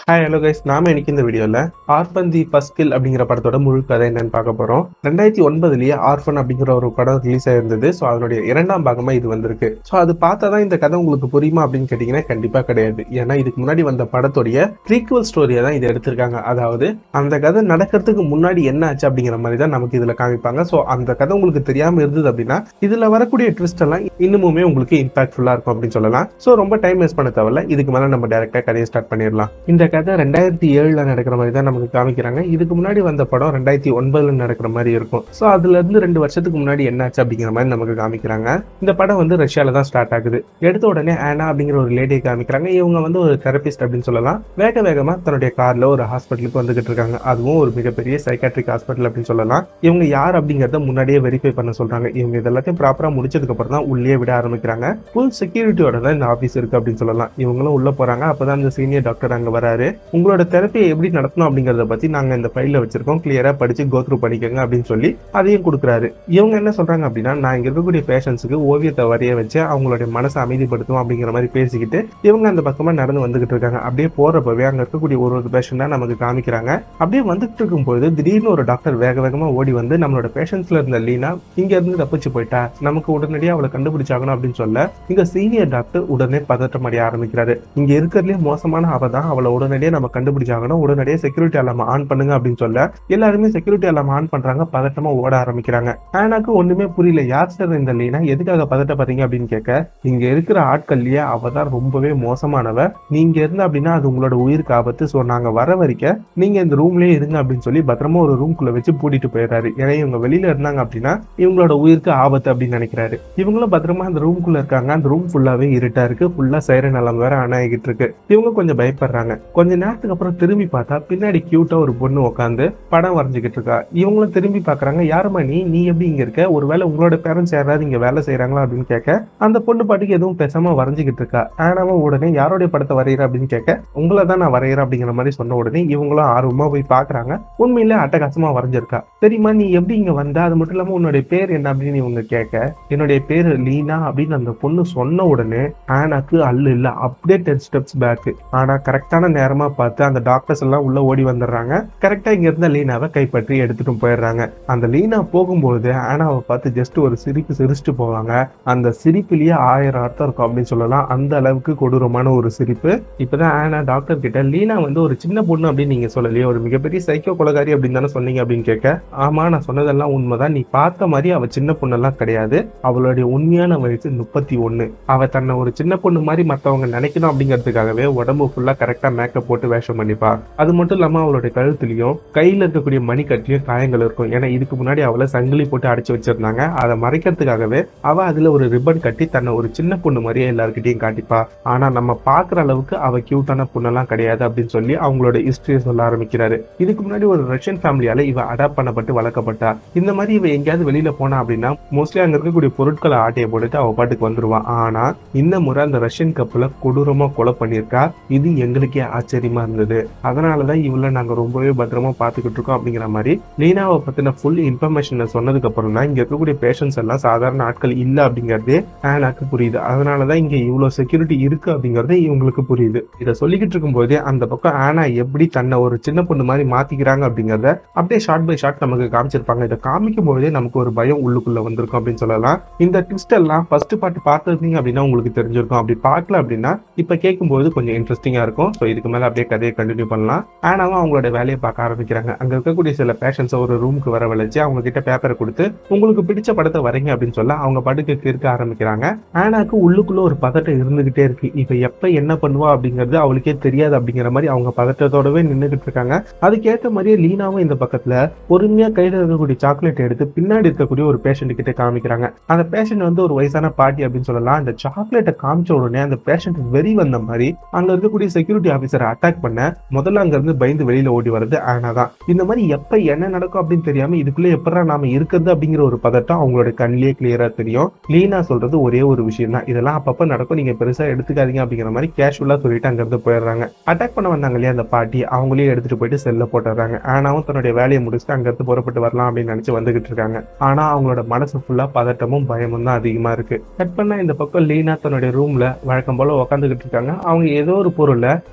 hi hello guys நாம இன்னைக்கு இந்த வீடியோல ஆர்பன் தி ஃபர்ஸ்ட் கில் அப்படிங்கிற படத்தோட முழு கதை என்னன்னு பார்க்க போறோம் ரெண்டாயிரத்தி ஒன்பதுலயே ஆர்பன் அப்படிங்கிற ஒரு படம் ரிலீஸ் ஆயிருந்தது ஸோ அதனுடைய இரண்டாம் பாகமா இது வந்திருக்கு ஸோ அது பார்த்தா தான் இந்த கதை உங்களுக்கு புரியுமா அப்படின்னு கேட்டீங்கன்னா கண்டிப்பா கிடையாது ஏன்னா இதுக்கு முன்னாடி வந்த படத்துடைய ப்ரீக்வல் ஸ்டோரியை தான் இதை எடுத்திருக்காங்க அதாவது அந்த கதை நடக்கிறதுக்கு முன்னாடி என்ன ஆச்சு அப்படிங்கிற மாதிரி தான் நமக்கு இதுல காமிப்பாங்க ஸோ அந்த கதை உங்களுக்கு தெரியாம இருந்தது அப்படின்னா இதுல வரக்கூடிய ட்விஸ்ட் எல்லாம் இன்னுமுமே உங்களுக்கு இம்பாக்ட்ஃபுல்லா இருக்கும் அப்படின்னு சொல்லலாம் ஸோ ரொம்ப டைம் வேஸ்ட் பண்ண தேவையில்ல இதுக்கு மேல நம்ம டேரக்டா கதையை ஸ்டார்ட் பண்ணிடலாம் இந்த கதை ரெண்டாயிரத்தி ஏழுல நடக்கிற மாதிரி தான் நமக்கு காமிக்கிறாங்க இதுக்கு முன்னாடி வந்த படம் ரெண்டாயிரத்தி ஒன்பதுல நடக்கிற மாதிரி இருக்கும் ஸோ அதுல இருந்து ரெண்டு வருஷத்துக்கு முன்னாடி என்னாச்சு அப்படிங்கிற மாதிரி நமக்கு காமிக்கிறாங்க இந்த படம் வந்து ரஷ்யால தான் ஸ்டார்ட் ஆகுது எடுத்த உடனே ஆனா அப்படிங்கிற ஒரு லேடியை காமிக்கிறாங்க இவங்க வந்து ஒரு தெரபிஸ்ட் அப்படின்னு சொல்லலாம் வேக வேகமா தன்னுடைய கார்ல ஒரு ஹாஸ்பிட்டலுக்கு வந்துகிட்டு இருக்காங்க அதுவும் ஒரு மிகப்பெரிய சைக்காட்ரிக் ஹாஸ்பிட்டல் அப்படின்னு சொல்லலாம் இவங்க யார் அப்படிங்கறத முன்னாடியே வெரிஃபை பண்ண சொல்றாங்க இவங்க இது எல்லாத்தையும் ப்ராப்பரா முடிச்சதுக்கு அப்புறம் தான் உள்ளே விட ஆரம்பிக்கிறாங்க ஃபுல் செக்யூரிட்டியோட தான் இந்த ஆஃபீஸ் இருக்கு அப்படின்னு சொல்லலாம் இவங்களும் உள்ள போறாங்க அப்பதான் இந்த சீனியர் டாக்டர் அங்க வராரு உங்களோட தெரப்பியை எப்படி நடத்தணும் அப்படிங்கறத பத்தி நாங்க இந்த ஃபைல்ல வச்சிருக்கோம் கிளியரா படிச்சு கோத்ரூ பண்ணிக்கோங்க அப்படின்னு சொல்லி அதையும் கொடுக்குறாரு இவங்க என்ன சொல்றாங்க அப்படின்னா நான் இங்க இருக்கக்கூடிய பேஷண்ட்ஸுக்கு ஓவியத்தை வரைய வச்சு அவங்களுடைய மனசை அமைதிப்படுத்தும் அப்படிங்கிற மாதிரி பேசிக்கிட்டு இவங்க அந்த பக்கமா நடந்து வந்துகிட்டு இருக்காங்க அப்படியே போறப்பவே அங்க இருக்கக்கூடிய ஒரு ஒரு பேஷண்டா நமக்கு காமிக்கிறாங்க அப்படியே வந்துட்டு இருக்கும்போது திடீர்னு ஒரு டாக்டர் வேக வேகமா ஓடி வந்து நம்மளோட பேஷண்ட்ஸ்ல இருந்த லீனா இங்க இருந்து தப்பிச்சு போயிட்டா நமக்கு உடனடியாக அவளை கண்டுபிடிச்சாகணும் அப்படின்னு சொல்ல இங்க சீனியர் டாக்டர் உடனே பதட்டம் அடைய ஆரம்பிக்கிறாரு இங்க இருக்கிறதுலே மோசமான அவ தான் அவளை உடனடியாக நம்ம கண்டுபிடிச்சாகணும் உடனடியாக செக்யூரிட்டி அலாம ஆன் பண்ணுங்க அப்படின்னு சொல்ல எல்லாருமே செக்யூரிட்டி அலாம ஆன் பண்றாங்க பதட்டமா ஓட ஆரம்பிக்கிறாங்க ஆனாக்கு ஒண்ணுமே புரியல யார் சார் இந்த லீனா எதுக்காக பதட்டப்படுறீங்க அப்படின்னு கேட்க இங்க இருக்கிற ஆட்கள்லயே அவ தான் ரொம்பவே மோசமானவ நீங்க இருந்த அப்படின்னா அது உங்களோட உயிருக்கு ஆபத்து ஸோ நாங்க வர வரைக்கும் நீங்க இந்த ரூம்லயே இருங்க அப்படின்னு சொல்லி பத்திரமா ஒரு ரூம்குள்ள வச்சு பூட்டிட்டு போயிடுறாரு ஏன்னா இவங்க வெளியில இருந்தாங்க அப்படின்னா இவங்களோட உயிருக்கு ஆபத்து அப்படின்னு நினைக்கிறாரு இவங்களும் பத்திரமா அந்த ரூம்குள்ள இருக்காங்க அந்த ரூம் ஃபுல்லாவே இருட்டா இருக்கு ஃபுல்லா சைரன் நிலம் வேற ஆன் ஆகிட்டு இருக்கு இவங்க கொஞ்சம் பயப்படுறாங்க கொஞ்ச நேரத்துக்கு அப்புறம் திரும்பி பார்த்தா பின்னாடி கியூட்டா ஒரு பொண்ணு உட்காந்து படம் வரைஞ்சுக்கிட்டு இருக்கா இவங்களும் திரும்பி பாக்குறாங்க யாருமா நீ நீ எப்படி இங்க இருக்க ஒருவேளை உங்களோட பேரண்ட்ஸ் யாராவது இங்க வேலை செய்யறாங்களா அப்படின்னு கேட்க அந்த பொண்ணு பாட்டுக்கு எதுவும் பேசாம வரைஞ்சுக்கிட்டு இருக்கா ஆனாவும் உடனே யாருடைய படத்தை வரைகிற அப்படின்னு கேட்க உங்களை தான் நான் வரைகிறேன் அப்படிங்கிற மாதிரி சொன்ன உடனே இவங்களும் ஆர்வமா போய் பாக்குறாங்க உண்மையில அட்டகாசமா வரைஞ்சிருக்கா சரிம்மா நீ எப்படி இங்க வந்த அது மட்டும் இல்லாம உன்னுடைய பேர் என்ன அப்படின்னு இவங்க கேட்க என்னுடைய பேரு லீனா அப்படின்னு அந்த பொண்ணு சொன்ன உடனே ஆனாக்கு அல்லு இல்ல அப்படியே டென் ஸ்டெப்ஸ் பேக் ஆனா கரெக்டான நேரமா பார்த்து அந்த டாக்டர்ஸ் எல்லாம் உள்ள ஓடி வந்துடுறாங்க கரெக்டா இங்க இருந்த லீனாவை கைப்பற்றி எடுத்துட்டு போயிடுறாங்க அந்த லீனா போகும்போது ஆனாவை பார்த்து ஜஸ்ட் ஒரு சிரிப்பு சிரிச்சுட்டு போவாங்க அந்த சிரிப்புலயே ஆயிரம் அர்த்தம் இருக்கும் அப்படின்னு சொல்லலாம் அந்த அளவுக்கு கொடூரமான ஒரு சிரிப்பு இப்பதான் ஆனா டாக்டர் கிட்ட லீனா வந்து ஒரு சின்ன பொண்ணு அப்படின்னு நீங்க சொல்லலையே ஒரு மிகப்பெரிய சைக்கோ கொலகாரி அப்படின்னு தானே சொன்னீங்க அப்படின்னு கேட்க ஆமா நான் சொன்னதெல்லாம் உண்மைதான் நீ பார்த்த மாதிரி அவ சின்ன பொண்ணெல்லாம் கிடையாது அவளுடைய உண்மையான வயசு முப்பத்தி ஒண்ணு அவ தன்னை ஒரு சின்ன பொண்ணு மாதிரி மத்தவங்க நினைக்கணும் அப்படிங்கிறதுக்காகவே உடம்பு ஃபுல்லா கரெக்டா மேக்கப் போட்டு வேஷம் பண்ணிப்பா அது மட்டும் இல்லாம அவளுடைய கழுத்துலயும் கையில இருக்கக்கூடிய மணிக்கட்டியும் காயங்கள் இருக்கும் ஏன்னா இதுக்கு முன்னாடி அவளை சங்கிலி போட்டு அடைச்சு வச்சிருந்தாங்க அதை மறைக்கிறதுக்காகவே அவ அதுல ஒரு ரிப்பன் கட்டி தன்னை ஒரு சின்ன பொண்ணு மாதிரியே எல்லாருக்கிட்டையும் காட்டிப்பா ஆனா நம்ம பாக்குற அளவுக்கு அவ கியூட்டான பொண்ணெல்லாம் கிடையாது அப்படின்னு சொல்லி அவங்களோட ஹிஸ்டரியை சொல்ல ஆரம்பிக்கிறாரு இதுக்கு முன்னாடி ஒரு ரஷ்யன் ஃபேமிலியால இவ அடாப்ட் பண்ணப்பட்டு வளர்க்கப்பட்டா இந்த மாதிரி இவ எங்கேயாவது வெளியில போனா அப்படின்னா மோஸ்ட்லி அங்க இருக்கக்கூடிய பொருட்களை ஆட்டையை போட்டுட்டு அவ பாட்டுக்கு வந்துருவான் ஆனா இந்த முறை அந்த ரஷ்யன் கப்பல கொடூரமா கொலை பண்ணியிருக்கா இது எங்களுக்கே ஆச்சரியமா இருந்தது அதனாலதான் இவள நாங்க ரொம்பவே பத்திரமா பாத்துக்கிட்டு இருக்கோம் அப்படிங்கிற மாதிரி லீனாவை பத்தின ஃபுல் இன்ஃபர்மேஷன் சொன்னதுக்கு அப்புறம் தான் இங்க இருக்கக்கூடிய பேஷன்ஸ் எல்லாம் சாதாரண ஆட்கள் இல்ல அப்படிங்கறதே ஆனாக்கு புரியுது அதனாலதான் இங்க இவ்வளவு செக்யூரிட்டி இருக்கு அப்படிங்கறது இவங்களுக்கு புரியுது இதை சொல்லிக்கிட்டு இருக்கும்போதே அந்த பக்கம் ஆனா எப்படி தன்னை ஒரு சின்ன பொண்ணு மாதிரி மாத்திக்கிறாங்க அப்படிங்கறத அப்படியே ஷார்ட் பை ஷார்ட் நமக்கு காமிச்சிருப்பாங்க இதை காமிக்கும் போதே நமக்கு ஒரு பயம் உள்ளுக்குள்ள வந்திருக்கும் அப்படின்னு சொல்லலாம் இந்த ட்விஸ்ட் எல்லாம் ஃபர்ஸ்ட் பார்ட் பார்த்துருந்தீங்க அப்படின்னா உங்களுக்கு தெரிஞ்சிருக்கும் அப்படி பார்க்கல அப்படின்னா இப்ப கேட்கும்போது கொஞ்சம் இன்ட்ரெஸ்டிங்கா இருக்கும் ஸோ இதுக்கு மேல அப்படியே கதையை கண்டினியூ பண்ணலாம் ஆனாவும் அவங்களோட வேலையை பார்க்க ஆரம்பிக்கிறாங்க அங்க இருக்கக்கூடிய சில பேஷன்ஸை ஒரு ரூமுக்கு வரவழைச்சு அவங்க கிட்ட பேப்பரை கொடுத்து உங்களுக்கு பிடிச்ச படத்தை வரைங்க அப்படின்னு சொல்ல அவங்க படுக்க கிறுக்க ஆரம்பிக்கிறாங்க ஆனாக்கு உள்ளுக்குள்ள ஒரு பதட்டம் இருந்துகிட்டே இருக்கு இப்ப எப்ப என்ன பண்ணுவா அப்படிங்கிறது அவளுக்கே தெரியாது அப்படிங்கிற மாதிரி அவங்க பதட்டத்தோடவே நின்றுகிட்டு இருக்காங்க அதுக்கேற்ற மாதிரியே லீனாவும் இந்த பக்கத்துல பொறுமையா கையில இருக்கக்கூடிய சாக்லேட் எடுத்து பின்னாடி இருக்கக்கூடிய ஒரு பேஷண்ட் கிட்ட காமிக்கிறாங்க அந்த பேஷண்ட் வந்து ஒரு வயசான பாட்டி அப்படின்னு சொல்லலாம் அந்த சாக்லேட்டை காமிச்ச உடனே அந்த பேஷண்ட் வெறி வந்த மாதிரி அங்க இருக்கக்கூடிய செக்யூரிட்டி ஆபீசரை அட்டாக் பண்ண முதல்ல அங்க இருந்து பயந்து வெளியில ஓடி வருது ஆனா தான் இந்த மாதிரி எப்ப என்ன நடக்கும் அப்படின்னு தெரியாம இதுக்குள்ள எப்படா நாம இருக்கிறது அப்படிங்கிற ஒரு பதட்டம் அவங்களோட கண்ணிலே கிளியரா தெரியும் லீனா சொல்றது ஒரே ஒரு விஷயம் தான் இதெல்லாம் அப்பப்ப நடக்கும் நீங்க பெருசா எடுத்துக்காதீங்க அப்படிங்கிற மாதிரி கேஷுவலா சொல்லிட்டு அங்க இருந்து போயிடுறாங்க அட்டாக் பண்ண வந்தாங்க இல்லையா அந்த பாட்டி அவங்களே எடுத்துட்டு போயிட்டு செல்ல போட்டுறாங்க ஆனாவும் தன்னுடைய வேலையை முடிச்சுட்டு அங்க இருந்து புறப்பட்டு வரலாம் அப்படின்னு நினைச்சு வந்துகிட்டு இருக்காங்க ஆனா அவங்களோட மனசு ஃபுல்லா பதட்டமும் பயமும் தான் அதிகமா இருக்கு கட் பண்ணா இந்த பக்கம் லீனா தன்னுடைய ரூம்ல வழக்கம் போல உட்காந்துக்கிட்டு இருக்காங்க அவங்க ஏதோ ஒரு பொருளை அங்க இருக்க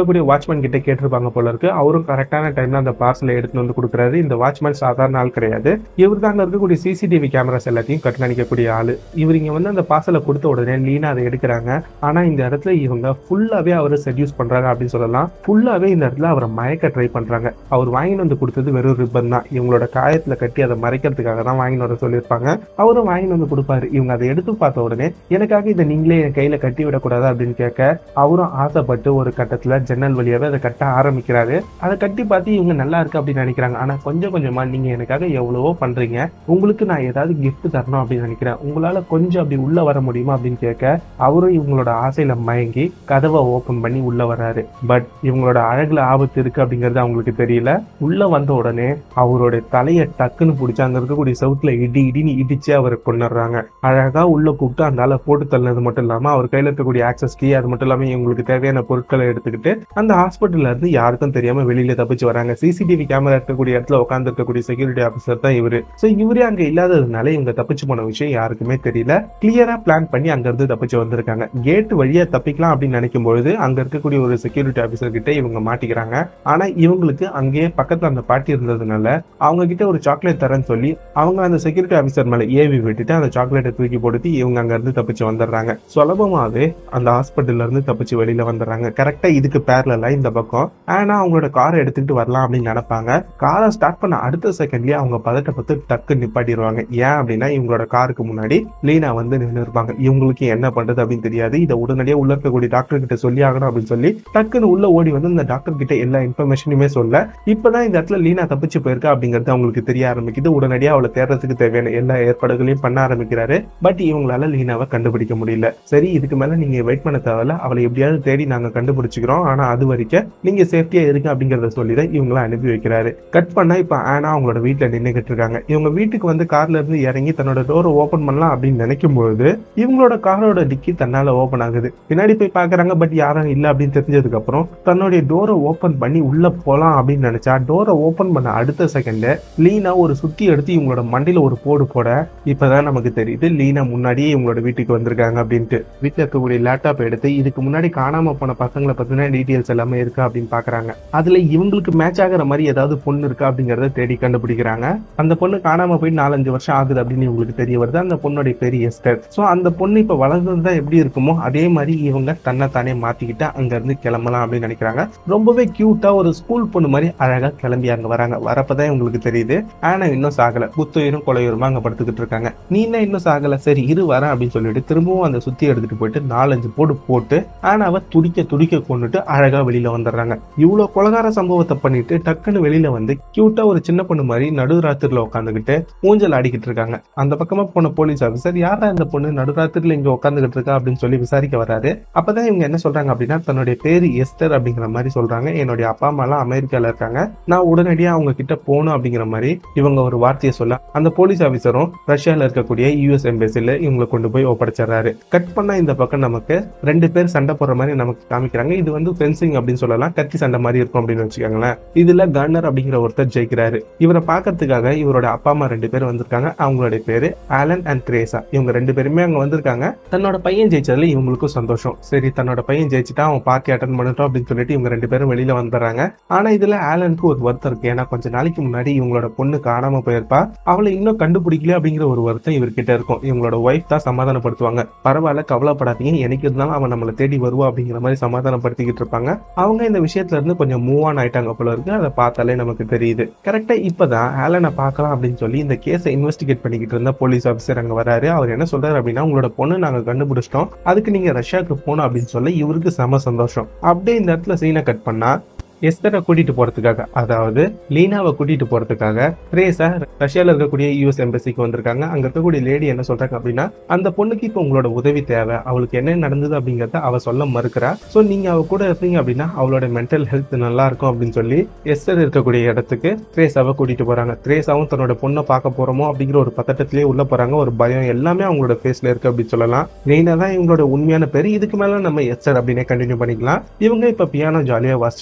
இருக்கக்கூடிய வாட்ச்மேன் கிட்ட கேட்டிருப்பாங்க போல இருக்கு அவரும் கரெக்டான டைம்ல அந்த பார்சலை எடுத்துட்டு வந்து கொடுக்குறாரு இந்த வாட்ச்மேன் சாதாரண ஆள் கிடையாது இவர் தான் அங்க இருக்கக்கூடிய சிசிடிவி கேமராஸ் எல்லாத்தையும் கண்காணிக்கக்கூடிய ஆளு இவர் இங்க வந்து அந்த பார்சலை கொடுத்த உடனே லீனா அதை எடுக்கிறாங்க ஆனா இந்த இடத்துல இவங்க ஃபுல்லாவே அவரை செட்யூஸ் பண்றாங்க அப்படின்னு சொல்லலாம் ஃபுல்லாவே இந்த இடத்துல அவரை மயக்க ட்ரை பண்றாங்க அவர் வாங்கிட்டு வந்து கொடுத்தது வெறும் ரிப்பன் தான் இவங்களோட காயத்துல கட்டி அதை மறைக்கிறதுக்காக தான் வாங்கிட்டு வர சொல்லியிருப்பாங்க அவரும் வாங்கிட்டு வந்து கொடுப்பாரு இவங்க அதை எடுத்து பார்த்த உடனே எனக்காக இதை நீங்களே என் கையில கட்டி விடக்கூடாது அப்படின்னு கேட்க அவரும் ஆசைப்பட்டு ஒரு கட்டத்துல ஜன்னல் வழியாவே அதை கட்ட ஆரம்பிக்கிறாரு அதை கட்டி பார்த்து இவங்க நல்லா இருக்கு அப்படின்னு நினைக்கிறாங்க ஆனா கொஞ்சம் கொஞ்சமா நீங்க எனக்காக எவ்வளவோ பண்றீங்க உங்களுக்கு நான் ஏதாவது கிஃப்ட் தரணும் அப்படின்னு நினைக்கிறேன் உங்களால கொஞ்சம் அப்படி உள்ள வர முடியுமா அப்படின்னு கேட்க அவரும் இவங்களோட ஆசையில மயங்கி கதவை ஓபன் பண்ணி உள்ள வராரு பட் இவங்களோட அழகுல ஆபத்து இருக்கு அப்படிங்கறது அவங்களுக்கு தெரியல உள்ள வந்த உடனே அவருடைய தலையை டக்குன்னு பிடிச்சி அங்க இருக்கக்கூடிய செவுத்துல இடி இடின்னு இடிச்சு அவரை கொண்டுடுறாங்க அழகா உள்ள கூப்பிட்டு அந்த ஆளை போட்டு தள்ளினது மட்டும் இல்லாம அவர் கையில இருக்கக்கூடிய ஆக்சஸ் கீ அது மட்டும் இல்லாம இவங்களுக்கு தேவையான பொருட்களை எடுத்துக்கிட்டு அந்த ஹாஸ்பிட்டல்ல இருந்து யாருக்கும் தெரியாம வெளியில தப்பிச்சு வராங்க சிசிடிவி கேமரா இருக்கக்கூடிய இடத்துல உட்கார்ந்து இருக்கக்கூடிய செக்யூரிட்டி ஆஃபீஸர் தான் இவரு சோ இவரே அங்க இல்லாததுனால இவங்க தப்பிச்சு போன விஷயம் யாருக்குமே தெரியல கிளியரா பிளான் பண்ணி அங்க இருந்து தப்பிச்சு வந்திருக்காங்க கேட் வழியா தப்பிக்கலாம் அப்படின்னு நினைக்கும் பொழுது அங்க இருக்கக்கூடிய ஒரு செக்யூரிட்டி ஆஃபீஸர் கிட்ட இவங்க மாட்டிக்கிறாங்க ஆனா இவங்களுக்கு அங்கேயே பக்கத்துல அந்த பாட்டி இருந்ததுனால அவங்க கிட்ட ஒரு சாக்லேட் தரேன்னு சொல்லி அவங்க அந்த செக்யூரிட்டி ஆஃபீஸர் மேல ஏவி விட்டுட்டு அந்த சாக்லேட்டை தூக்கி போட்டு இவங்க அங்க இருந்து தப்பிச்சு வந்துடுறாங்க சுலபமாவே அந்த ஹாஸ்பிட்டல்ல இருந்து தப்பிச்சு வெளியில வந்துடுறாங்க கரெக்டா இதுக்கு பேரலா இந்த பக்கம் ஆனா அவங்களோட காரை எடுத்துக்கிட்டு வரலாம் அப்படின்னு நினைப்பாங்க காரை ஸ்டார்ட் பண்ண அடுத்த செகண்ட்லயே அவங்க பதட்டப்பட்டு டக்கு நிப்பாட்டிடுவாங்க ஏன் அப்படின்னா இவங்களோட காருக்கு முன்னாடி லீனா வந்து நின்று இருப்பாங்க இவங்களுக்கு என்ன பண்றது அப்படின்னு தெரியாது இதை உடனடியே உள்ள இருக்கக்கூடிய டாக்டர் கிட்ட சொல்லி ஆகணும் அப்படின்னு சொல்லி டக்குன்னு உள்ள ஓடி வந்து இந்த டாக்டர் கிட்ட எல்லா இன்ஃபர்மேஷனுமே சொல்ல இப்பதான் இந்த இடத்துல லீனா தப்பிச்சு போயிருக்கா அப்படிங்கிறது அவங்களுக்கு தெரிய ஆரம்பிக்குது உடனடியா அவளை தேடுறதுக்கு தேவையான எல்லா ஏற்பாடுகளையும் பண்ண ஆரம்பிக்கிறாரு பட் இவங்களால லீனாவை கண்டுபிடிக்க முடியல சரி இதுக்கு மேல நீங்க வெயிட் பண்ண தேவையில்ல அவளை எப்படியாவது தேடி நாங்க கண்டுபிடிச்சிக்கிறோம் ஆனா அது வரைக்கும் நீங்க சேஃப்டியா இருங்க அப்படிங்கறத சொல்லிதான் இவங்கள அனுப்பி வைக்கிறாரு கட் பண்ணா இப்ப ஆனா அவங்களோட வீட்டுல நின்னுகிட்டு இருக்காங்க இவங்க வீட்டுக்கு வந்து கார்ல இருந்து இறங்கி தன்னோட டோரை ஓபன் பண்ணலாம் அப்படின்னு நினைக்கும் பொழுது இவங்களோட காரோட டிக்கி தன்னால ஓபன் ஆகுது பின்னாடி போய் பாக்குறாங்க பட் யாரும் இல்ல அப்படின்னு தெரிஞ்சதுக்கு அப்புறம் தன்னுடைய டோரை ஓபன் பண்ணி உள்ள போலாம் அப்படின்னு நினைச்சா டோரை ஓபன் பண்ண அடுத்த செகண்ட் லீனா ஒரு சுத்தி எடுத்து இவங்களோட மண்டியில ஒரு போடு போட இப்பதான் நமக்கு தெரியுது லீனா முன்னாடியே இவங்களோட வீட்டுக்கு வந்திருக்காங்க அப்படின்ட்டு வீட்டுல இருக்கக்கூடிய லேப்டாப் எடுத்து இதுக்கு முன்னாடி காணாம போன பசங்களை பத்தின டீடைல்ஸ் எல்லாமே இருக்கா அப்படின்னு பாக்குறாங்க அதுல இவங்களுக்கு மேட்ச் ஆகுற மாதிரி ஏதாவது பொண்ணு இருக்கா அப்படிங்கறத தேடி கண்டுபிடிக்கிறாங்க அந்த பொண்ணு காணாம போய் நாலஞ்சு வருஷம் ஆகுது அப்படின்னு இவங்களுக்கு தெரிய வருது அந்த பொண்ணுடைய பேர் எஸ்டர் சோ அந்த பொண்ணு இப்ப வளர்ந்ததா எப்படி இருக்குமோ அதே மாதிரி இவங்க தன்னை தானே மாத்திக்கிட்டு அங்க இருந்து கிளம்பலாம் அப்படின்னு நினைக்கிறாங்க ரொம்பவே கியூட்டா ஒரு ஸ்கூல் பொண்ணு மாதிரி அழகா கிளம்பி அங்க வராங்க வரப்பதான் இவங்களுக்கு தெரியுது ஆனா இன்னும் சாகல புத்துயிரும் கொலையுருமா அங்க படுத்துக்கிட்டு இருக்காங்க நீ என்ன இன்னும் சாகல சரி இரு வரேன் அப்படின்னு சொல்லிட்டு திரும்பவும் அந்த சுத்தி எடுத்துட்டு போயிட்டு நாலஞ்சு போடு போட்டு ஆனாவ துடிக்க துடிக்க கொண்டுட்டு அழகா வெளியில வந்துடுறாங்க இவ்வளவு கொலகார சம்பவத்தை பண்ணிட்டு டக்குன்னு வெளியில வந்து கியூட்டா ஒரு சின்ன பொண்ணு மாதிரி நடுராத்திரில உட்காந்துக்கிட்டு ஊஞ்சல் ஆடிக்கிட்டு இருக்காங்க அந்த பக்கமா போன போலீஸ் ஆஃபீஸர் யாரா இந்த பொண்ணு நடுராத்திரில இங்க உட்காந்துக்கிட்டு இருக்கா அப்படின்னு சொல்லி விசாரிக்க வராரு அப்பதான் இவங்க என்ன சொல்றாங்க அப்படின்னா தன்னுடைய பேரு எஸ்டர் அப்படிங்கிற மாதிரி சொல்றாங்க என்னுடைய அப்பா அம்மா எல்லாம் அமெரிக்கால இருக்காங்க நான் உடனடியா அவங்க கிட்ட போகணும் அப்படிங்கிற மாதிரி இவங்க ஒரு வார்த்தையை சொல்ல அந்த போலீஸ் ஆபீசரும் ரஷ்யால இருக்கக்கூடிய யூஎஸ் எம்பசில இவங்களை கொண்டு போய் ஒப்படைச்சிடுறாரு கட் பண்ணா இந்த பக்கம் நமக்கு ரெண்டு பேர் சண்டை போடுற மாதிரி நமக்கு காமிக்கிறாங்க இது வந்து ஃபென்சிங் அப்படின்னு சொல்லலாம் கத்தி சண்டை மாதிரி இருக்கும் அப்படின்னு வச்சுக்கோங்களேன் இதுல கன்னர் அப்படிங்கிற ஒருத்தர் ஜெயிக்கிறாரு இவரை பார்க்கறதுக்காக இவரோட அப்பா அம்மா ரெண்டு பேர் வந்திருக்காங்க அவங்களுடைய பேரு ஆலன் அண்ட் திரேசா இவங்க ரெண்டு பேருமே அங்க வந்திருக்காங்க தன்னோட பையன் ஜெயிச்சதுல இவங்களுக்கும் சந்தோஷம் சரி தன்னோட பையன் ஜெயிச்சுட்டா அவன் பார்ட்டி அட்டன் பண்ணட்டும் அப்படின்னு சொல்லிட்டு இவங்க ரெண்டு பேரும் வெளியில வந்துடுறாங்க ஆனா இதுல ஆலனுக்கு ஒரு வருத்தம் இருக்கு ஏன்னா கொஞ்ச நாளைக்கு முன்னாடி இவங்களோட பொண்ணு காணாம போயிருப்பா அவளை இன்னும் கண்டுபிடிக்கல அப்படிங்கிற ஒரு வருத்தம் இவர்கிட்ட இருக்கும் இவங்களோட ஒய்ஃப் தான் சமாதானப்படுத்துவாங்க பரவாயில்ல கவலைப்படாதீங்க எனக்கு இருந்தாலும் அவன் நம்மளை தேடி வருவா அப்படிங்கிற மாதிரி சமாதானப்படுத்திக்கிட்டு இருப்பாங்க அவங்க இந்த விஷயத்துல இருந்து கொஞ்சம் மூவ் ஆன் ஆயிட்டாங்க போல இருக்கு அதை பார்த்தாலே நமக்கு தெரியுது கரெக்டா இப்பதான் ஆலனை பார்க்கலாம் அப்படின்னு சொல்லி இந்த கேஸை இன்வெஸ்டிகேட் பண்ணிக்கிட்டு இருந்த போலீஸ் ஆஃபீஸர் அங்க வராரு அவர் என்ன சொல்றாரு அப்படின்னா உங்களோட பொண்ணு நாங்க கண்டுபிடிச்சிட்டோம் அதுக்கு நீங்க ரஷ்யாவுக்கு போகணும் அப்படின்னு சொல்ல இவருக்கு செம சந்தோஷம் அப்படியே இந்த இடத்துல சீனை கட் பண்ணா எஸ்தரை கூட்டிட்டு போறதுக்காக அதாவது லீனாவை கூட்டிட்டு போறதுக்காக த்ரேசா ரஷ்யால இருக்கக்கூடிய யூஎஸ் எம்பசிக்கு வந்திருக்காங்க அங்க இருக்கக்கூடிய லேடி என்ன சொல்றாங்க அப்படின்னா அந்த பொண்ணுக்கு இப்போ உங்களோட உதவி தேவை அவளுக்கு என்ன நடந்தது அப்படிங்கறத அவ சொல்ல மறுக்கிறா சோ நீங்க அவ கூட இருந்தீங்க அப்படின்னா அவளோட மென்டல் ஹெல்த் நல்லா இருக்கும் அப்படின்னு சொல்லி எஸ்தர் இருக்கக்கூடிய இடத்துக்கு த்ரேசாவை கூட்டிட்டு போறாங்க த்ரேசாவும் தன்னோட பொண்ணை பார்க்க போறோமோ அப்படிங்கிற ஒரு பதட்டத்திலேயே உள்ள போறாங்க ஒரு பயம் எல்லாமே அவங்களோட ஃபேஸ்ல இருக்கு அப்படின்னு சொல்லலாம் மெயினா தான் இவங்களோட உண்மையான பேரு இதுக்கு மேல நம்ம எஸ்தர் அப்படின்னே கண்டினியூ பண்ணிக்கலாம் இவங்க இப்ப பியானோ ஜாலியா வாசிச்சுக்கிட்டு இருக்காங்க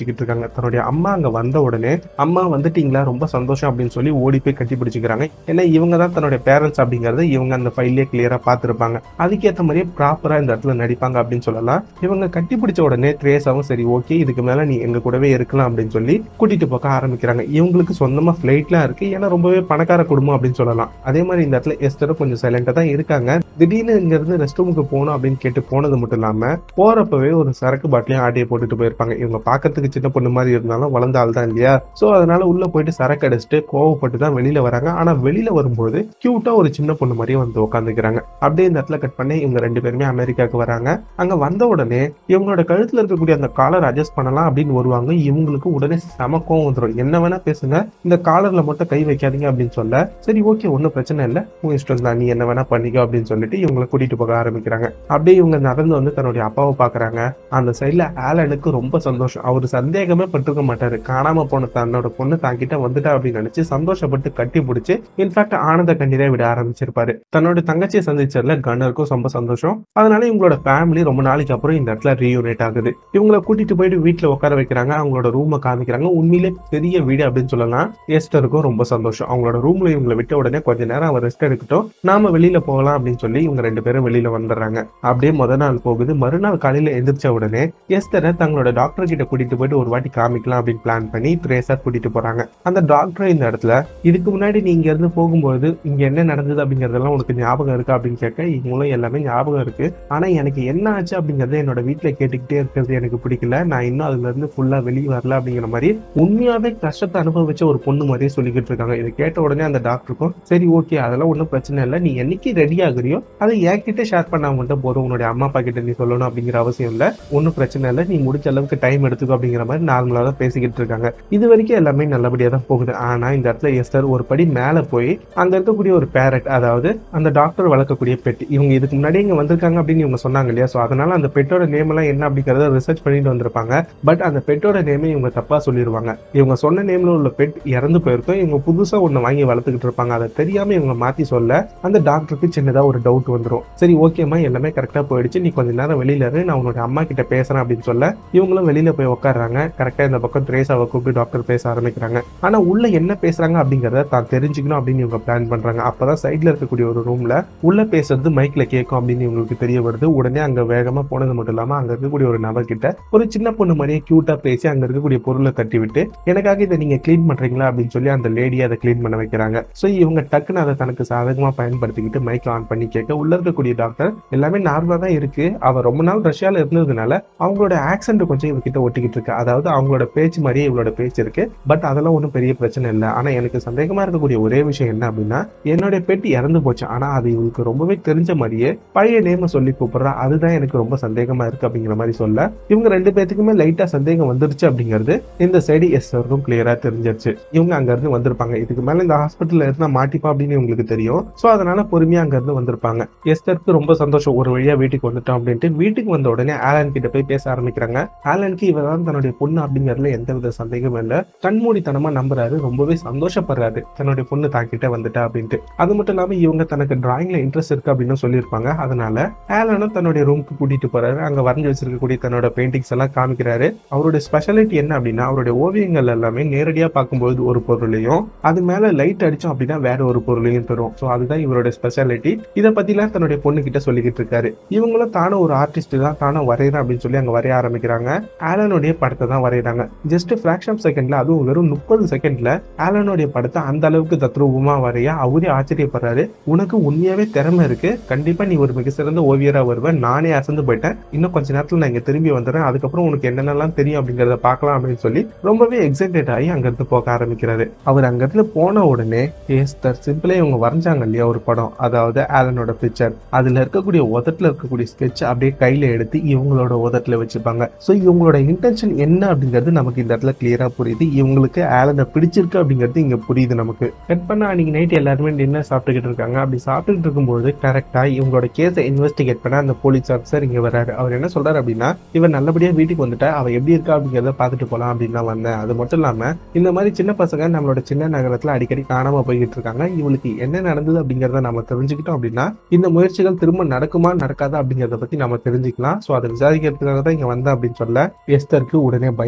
வருவாங்க தன்னுடைய அம்மா அங்க வந்த உடனே அம்மா வந்துட்டீங்களா ரொம்ப சந்தோஷம் அப்படின்னு சொல்லி ஓடி போய் கட்டி பிடிச்சிக்கிறாங்க ஏன்னா இவங்க தான் தன்னுடைய பேரண்ட்ஸ் அப்படிங்கறத இவங்க அந்த ஃபைல்லே கிளியரா பார்த்திருப்பாங்க அதுக்கேற்ற மாதிரியே ப்ராப்பரா இந்த இடத்துல நடிப்பாங்க அப்படின்னு சொல்லலாம் இவங்க கட்டி பிடிச்ச உடனே த்ரேசாவும் சரி ஓகே இதுக்கு மேல நீ எங்க கூடவே இருக்கலாம் அப்படின்னு சொல்லி கூட்டிட்டு போக ஆரம்பிக்கிறாங்க இவங்களுக்கு சொந்தமா ஃபிளைட்லாம் இருக்கு ஏன்னா ரொம்பவே பணக்கார குடும்பம் அப்படின்னு சொல்லலாம் அதே மாதிரி இந்த இடத்துல எஸ்டரும் கொஞ்சம் சைலண்டா தான் இருக்காங்க திடீர்னு இங்க இருந்து ரெஸ்ட் ரூமுக்கு போகணும் அப்படின்னு கேட்டு போனது மட்டும் இல்லாம போறப்பவே ஒரு சரக்கு பாட்டிலையும் ஆட்டியை போட்டுட்டு போயிருப்பாங்க இவங்க பார்க்கறதுக்கு சின்ன பொண்ணு மாதிரி இருந்தாலும் வளர்ந்த ஆள் தான் இல்லையா சோ அதனால உள்ள போயிட்டு சரக்கு அடிச்சுட்டு கோவப்பட்டு தான் வெளியில வராங்க ஆனா வெளியில வரும்போது கியூட்டா ஒரு சின்ன பொண்ணு மாதிரியே வந்து உட்காந்துக்கிறாங்க அப்படியே இந்த இடத்துல கட் பண்ணி இவங்க ரெண்டு பேருமே அமெரிக்காவுக்கு வராங்க அங்க வந்த உடனே இவங்களோட கழுத்துல இருக்கக்கூடிய அந்த காலர் அட்ஜஸ்ட் பண்ணலாம் அப்படின்னு வருவாங்க இவங்களுக்கு உடனே சமக்கம் வந்துடும் என்ன வேணா பேசுங்க இந்த காலர்ல மட்டும் கை வைக்காதீங்க அப்படின்னு சொல்ல சரி ஓகே ஒன்றும் பிரச்சனை இல்லை உன் இஷ்டம் தான் நீ என்ன வேணா பண்ணிக்கோ அப்படின்னு சொல்லிட்டு இவங்களை கூட்டிட்டு போக ஆரம்பிக்கிறாங்க அப்படியே இவங்க நடந்து வந்து தன்னுடைய அப்பாவை பாக்குறாங்க அந்த சைட்ல ஆலனுக்கு ரொம்ப சந்தோஷம் அவர் சந்தேகமே பட்டிருக்க மாட்டாரு காணாம போன தன்னோட பொண்ணு தாங்கிட்ட வந்துட்டா அப்படின்னு நினைச்சு சந்தோஷப்பட்டு கட்டி பிடிச்சி இன்ஃபேக்ட் ஆனந்த கண்ணீரே விட ஆரம்பிச்சிருப்பாரு தன்னோட தங்கச்சியை சந்திச்சதுல கன்னருக்கும் ரொம்ப சந்தோஷம் அதனால இவங்களோட ஃபேமிலி ரொம்ப நாளைக்கு அப்புறம் இந்த இடத்துல ரீயூனேட் ஆகுது இவங்கள கூட்டிட்டு போயிட்டு வீட்டுல உட்கார வைக்கிறாங்க அவங்களோட ரூமை காமிக்கிறாங்க உண்மையிலே பெரிய வீடு அப்படின்னு சொல்லலாம் எஸ்டருக்கும் ரொம்ப சந்தோஷம் அவங்களோட ரூம்ல இவங்களை விட்ட உடனே கொஞ்ச நேரம் அவர் ரெஸ்ட் எடுக்கட்டும் நாம வெளியில போகலாம் அப்படின்னு சொல்லி இவங்க ரெண்டு பேரும் வெளியில வந்துடுறாங்க அப்படியே முத நாள் போகுது மறுநாள் காலையில எந்திரிச்ச உடனே எஸ்டரை தங்களோட டாக்டர் கிட்ட கூட்டிட்டு போயிட்டு ஒரு வாட்டி காமிக்கலாம் அப்படின்னு பிளான் பண்ணி த்ரேசா கூட்டிட்டு போறாங்க அந்த டாக்டர் இந்த இடத்துல இதுக்கு முன்னாடி நீ இங்க இருந்து போகும்போது இங்க என்ன நடந்தது அப்படிங்கறதெல்லாம் உனக்கு ஞாபகம் இருக்கா அப்படின்னு கேட்க இவங்களும் எல்லாமே ஞாபகம் இருக்கு ஆனா எனக்கு என்ன ஆச்சு அப்படிங்கறத என்னோட வீட்டுல கேட்டுக்கிட்டே இருக்கிறது எனக்கு பிடிக்கல நான் இன்னும் அதுல இருந்து ஃபுல்லா வெளியே வரல அப்படிங்கிற மாதிரி உண்மையாவே கஷ்டத்தை அனுபவிச்ச ஒரு பொண்ணு மாதிரியே சொல்லிக்கிட்டு இருக்காங்க இதை கேட்ட உடனே அந்த டாக்டருக்கும் சரி ஓகே அதெல்லாம் ஒன்றும் பிரச்சனை இல்லை நீ என்னைக்கு ரெடி ஆகுறியோ அதை என்கிட்ட ஷேர் பண்ணா மட்டும் போதும் உன்னுடைய அம்மா அப்பா கிட்ட நீ சொல்லணும் அப்படிங்கிற அவசியம் இல்லை ஒன்றும் பிரச்சனை இல்லை நீ முடிச்ச அளவுக்கு டைம் எடுத்துக்கோ அப்படிங்கிற மாதிரி நார்மலாக தான் பேசிக்கிட்டு இருக்காங்க இது வரைக்கும் எல்லாமே நல்லபடியாக தான் போகுது ஆனா இந்த இடத்துல எஸ்டர் ஒரு படி மேலே போய் அங்க இருக்கக்கூடிய ஒரு பேரட் அதாவது அந்த டாக்டர் வளர்க்கக்கூடிய பெட் இவங்க இதுக்கு முன்னாடி இங்க வந்திருக்காங்க அப்படின்னு இவங்க சொன்னாங்க இல்லையா ஸோ அதனால அந்த பெட்டோட நேம் எல்லாம் என்ன அப்படிங்கறத ரிசர்ச் பண்ணிட்டு வந்திருப்பாங்க பட் அந்த பெட்டோட நேமே இவங்க தப்பா சொல்லிடுவாங்க இவங்க சொன்ன நேம்ல உள்ள பெட் இறந்து போயிருக்கும் இவங்க புதுசா ஒண்ணு வாங்கி வளர்த்துக்கிட்டு இருப்பாங்க அதை தெரியாம இவங்க மாத்தி சொல்ல அந்த டாக்டருக்கு சின்னதா ஒரு டவுட் வந்துரும் சரி ஓகேம்மா எல்லாமே கரெக்டா போயிடுச்சு நீ கொஞ்ச நேரம் வெளியில இரு நான் உன்னோட அம்மா கிட்ட பேசுறேன் அப்படின்னு சொல்ல இவங்களும் வெளியில போய் உட்காடுறாங்க கரெக்டா இந்த பக்கம் த்ரேசாவை கூப்பிட்டு டாக்டர் பேச ஆரம்பிக்கிறாங்க ஆனா உள்ள என்ன பேசுறாங்க அப்படிங்கறத தான் தெரிஞ்சுக்கணும் அப்படின்னு இவங்க பிளான் பண்றாங்க அப்பதான் சைட்ல இருக்கக்கூடிய ஒரு ரூம்ல உள்ள பேசுறது மைக்ல கேட்கும் அப்படின்னு இவங்களுக்கு தெரிய வருது உடனே அங்க வேகமா போனது மட்டும் இல்லாம அங்க இருக்கக்கூடிய ஒரு நபர் கிட்ட ஒரு சின்ன பொண்ணு மாதிரியே கியூட்டா பேசி அங்க இருக்கக்கூடிய பொருளை தட்டி விட்டு எனக்காக இதை நீங்க க்ளீன் பண்றீங்களா அப்படின்னு சொல்லி அந்த லேடி அதை க்ளீன் பண்ண வைக்கிறாங்க சோ இவங்க டக்குன்னு அதை தனக்கு சாதகமா பயன்படுத்திக்கிட்டு மைக் ஆன் பண்ணி கேட்க உள்ள இருக்கக்கூடிய டாக்டர் எல்லாமே நார்மலா தான் இருக்கு அவ ரொம்ப நாள் ரஷ்யால இருந்ததுனால அவங்களோட ஆக்சென்ட் கொஞ்சம் இவகிட்ட ஒட்டிக்கிட்டு இருக்கு அதாவது அவங்களோட பேச்சு மாதிரியே இவளோட பேச்சு இருக்கு பட் அதெல்லாம் ஒன்றும் பெரிய பிரச்சனை இல்லை ஆனா எனக்கு சந்தேகமா இருக்கக்கூடிய ஒரே விஷயம் என்ன அப்படின்னா என்னோட பெட்டி இறந்து போச்சு ஆனா அது இவங்களுக்கு ரொம்பவே தெரிஞ்ச மாதிரியே பழைய நேம சொல்லி கூப்பிடுறா அதுதான் எனக்கு ரொம்ப சந்தேகமா இருக்கு அப்படிங்கிற மாதிரி சொல்ல இவங்க ரெண்டு பேத்துக்குமே லைட்டா சந்தேகம் வந்துருச்சு அப்படிங்கிறது இந்த சைடு எஸ் அவருக்கும் கிளியரா தெரிஞ்சிருச்சு இவங்க அங்க இருந்து வந்திருப்பாங்க இதுக்கு மேல இந்த ஹாஸ்பிட்டல்ல இருந்தா மாட்டிப்பா அப்படின்னு இவங்களுக்கு தெரியும் சோ அதனால பொறுமையா அங்க இருந்து வந்திருப்பாங்க எஸ்தருக்கு ரொம்ப சந்தோஷம் ஒரு வழியா வீட்டுக்கு வந்துட்டோம் அப்படின்ட்டு வீட்டுக்கு வந்த உடனே ஆலன் கிட்ட போய் பேச ஆரம்பிக்கிறாங்க ஆலனுக்கு இவ தான் தன்னுடைய பொண்ணு அப்படிங்கறதுல எந்த வித சந்தேகமும் இல்ல கண்மூடித்தனமா நம்புறாரு ரொம்பவே சந்தோஷப்படுறாரு தன்னுடைய பொண்ணு தாக்கிட்ட வந்துட்டா அப்படின்ட்டு அது மட்டும் இல்லாம இவங்க தனக்கு டிராயிங்ல இன்ட்ரெஸ்ட் இருக்கு அப்படின்னு சொல்லியிருப்பாங்க அதனால ஆலனும் தன்னுடைய ரூமுக்கு கூட்டிட்டு போறாரு அங்க வரைஞ்சு வச்சிருக்கக்கூடிய தன்னோட பெயிண்டிங்ஸ் எல்லாம் காமிக்கிறாரு அவருடைய ஸ்பெஷாலிட்டி என்ன அப்படின்னா அவருடைய ஓவியங்கள் எல்லாமே நேரடியா பார்க்கும்போது ஒரு பொருளையும் அது மேல லைட் அடிச்சோம் அப்படின்னா வேற ஒரு பொருளையும் தரும் ஸோ அதுதான் இவருடைய ஸ்பெஷாலிட்டி இதை பத்திலாம் தன்னுடைய பொண்ணு கிட்ட சொல்லிக்கிட்டு இருக்காரு இவங்களும் தானும் ஒரு ஆர்டிஸ்ட் தான் தானும் வரைகிறேன் அப்படின்னு சொல்லி அங்க வரைய ஆரம்பிக்கிறாங்க ஆலனுடைய படத்தை தான் வரைகிறாங்க ஜஸ்ட் ஃபிராக்ஷன் செகண்ட்ல அதுவும் வெறும் முப்பது செகண்ட்ல ஆலனுடைய படத்தை அந்த அளவுக்கு தத்ரூபமா வரைய அவரே ஆச்சரியப்படுறாரு உனக்கு உண்மையாவே திறமை இருக்கு கண்டிப்பா நீ ஒரு மிக சிறந்த ஓவியரா வருவேன் நானே அசந்து போயிட்டேன் இன்னும் கொஞ்ச நேரத்துல நான் இங்க திரும்பி வந்துடுறேன் அதுக்கப்புறம் உனக்கு என்னென்னலாம் தெரியும் அப்படிங்கறத பார்க்கலாம் அப்படின்னு சொல்லி ரொம்பவே எக்ஸைட்டட் ஆகி அங்கிருந்து போக ஆரம்பிக்கிறாரு அவர் அங்கிருந்து போன உடனே ஏஸ்தர் சிம்பிளே இவங்க வரைஞ்சாங்க இல்லையா ஒரு படம் அதாவது ஆலனோட பிக்சர் அதுல இருக்கக்கூடிய உதட்டுல இருக்கக்கூடிய ஸ்கெட்ச் அப்படியே கையில எடுத்து இவங்களோட உதட்டுல வச்சுப்பாங்க சோ இவங்களோட இன்டென்ஷன் என்ன அப்படிங்கிறது நமக்கு இந்த இடத்துல கிளியரா புரியுது இவங்களுக்கு ஆலனை பிடிச்சிருக்கு அப்படிங்கிறது இங்க புரியுது நமக்கு கட் பண்ண அன்னைக்கு நைட் எல்லாருமே டின்னர் சாப்பிட்டுக்கிட்டு இருக்காங்க அப்படி சாப்பிட்டுக்கிட்டு இருக்கும்போது கரெக்டா இவங்களோட கேஸை இன்வெஸ்டிகேட் பண்ண அந்த போலீஸ் ஆஃபீஸர் இங்க வராரு அவர் என்ன சொல்றாரு அப்படின்னா இவன் நல்லபடியா வீட்டுக்கு வந்துட்டா அவ எப்படி இருக்கா அப்படிங்கறத பார்த்துட்டு போலாம் அப்படின்னு தான் வந்தேன் அது மட்டும் இல்லாம இந்த மாதிரி சின்ன பசங்க நம்மளோட சின்ன நகரத்துல அடிக்கடி காணாம போய்கிட்டு இருக்காங்க இவளுக்கு என்ன நடந்தது அப்படிங்கறத நம்ம தெரிஞ்சுக்கிட்டோம் அப்படின்னா இந்த முயற்சிகள் திரும்ப நடக்குமா நடக்காதா அப்படிங்கறத பத்தி நம்ம தெரிஞ்சுக்கலாம் சோ அதை விசாரிக்கிறதுக்காக தான் இங்க வந்தேன் அப்படின்னு சொல்ல எஸ்தருக்கு உடனே பயம்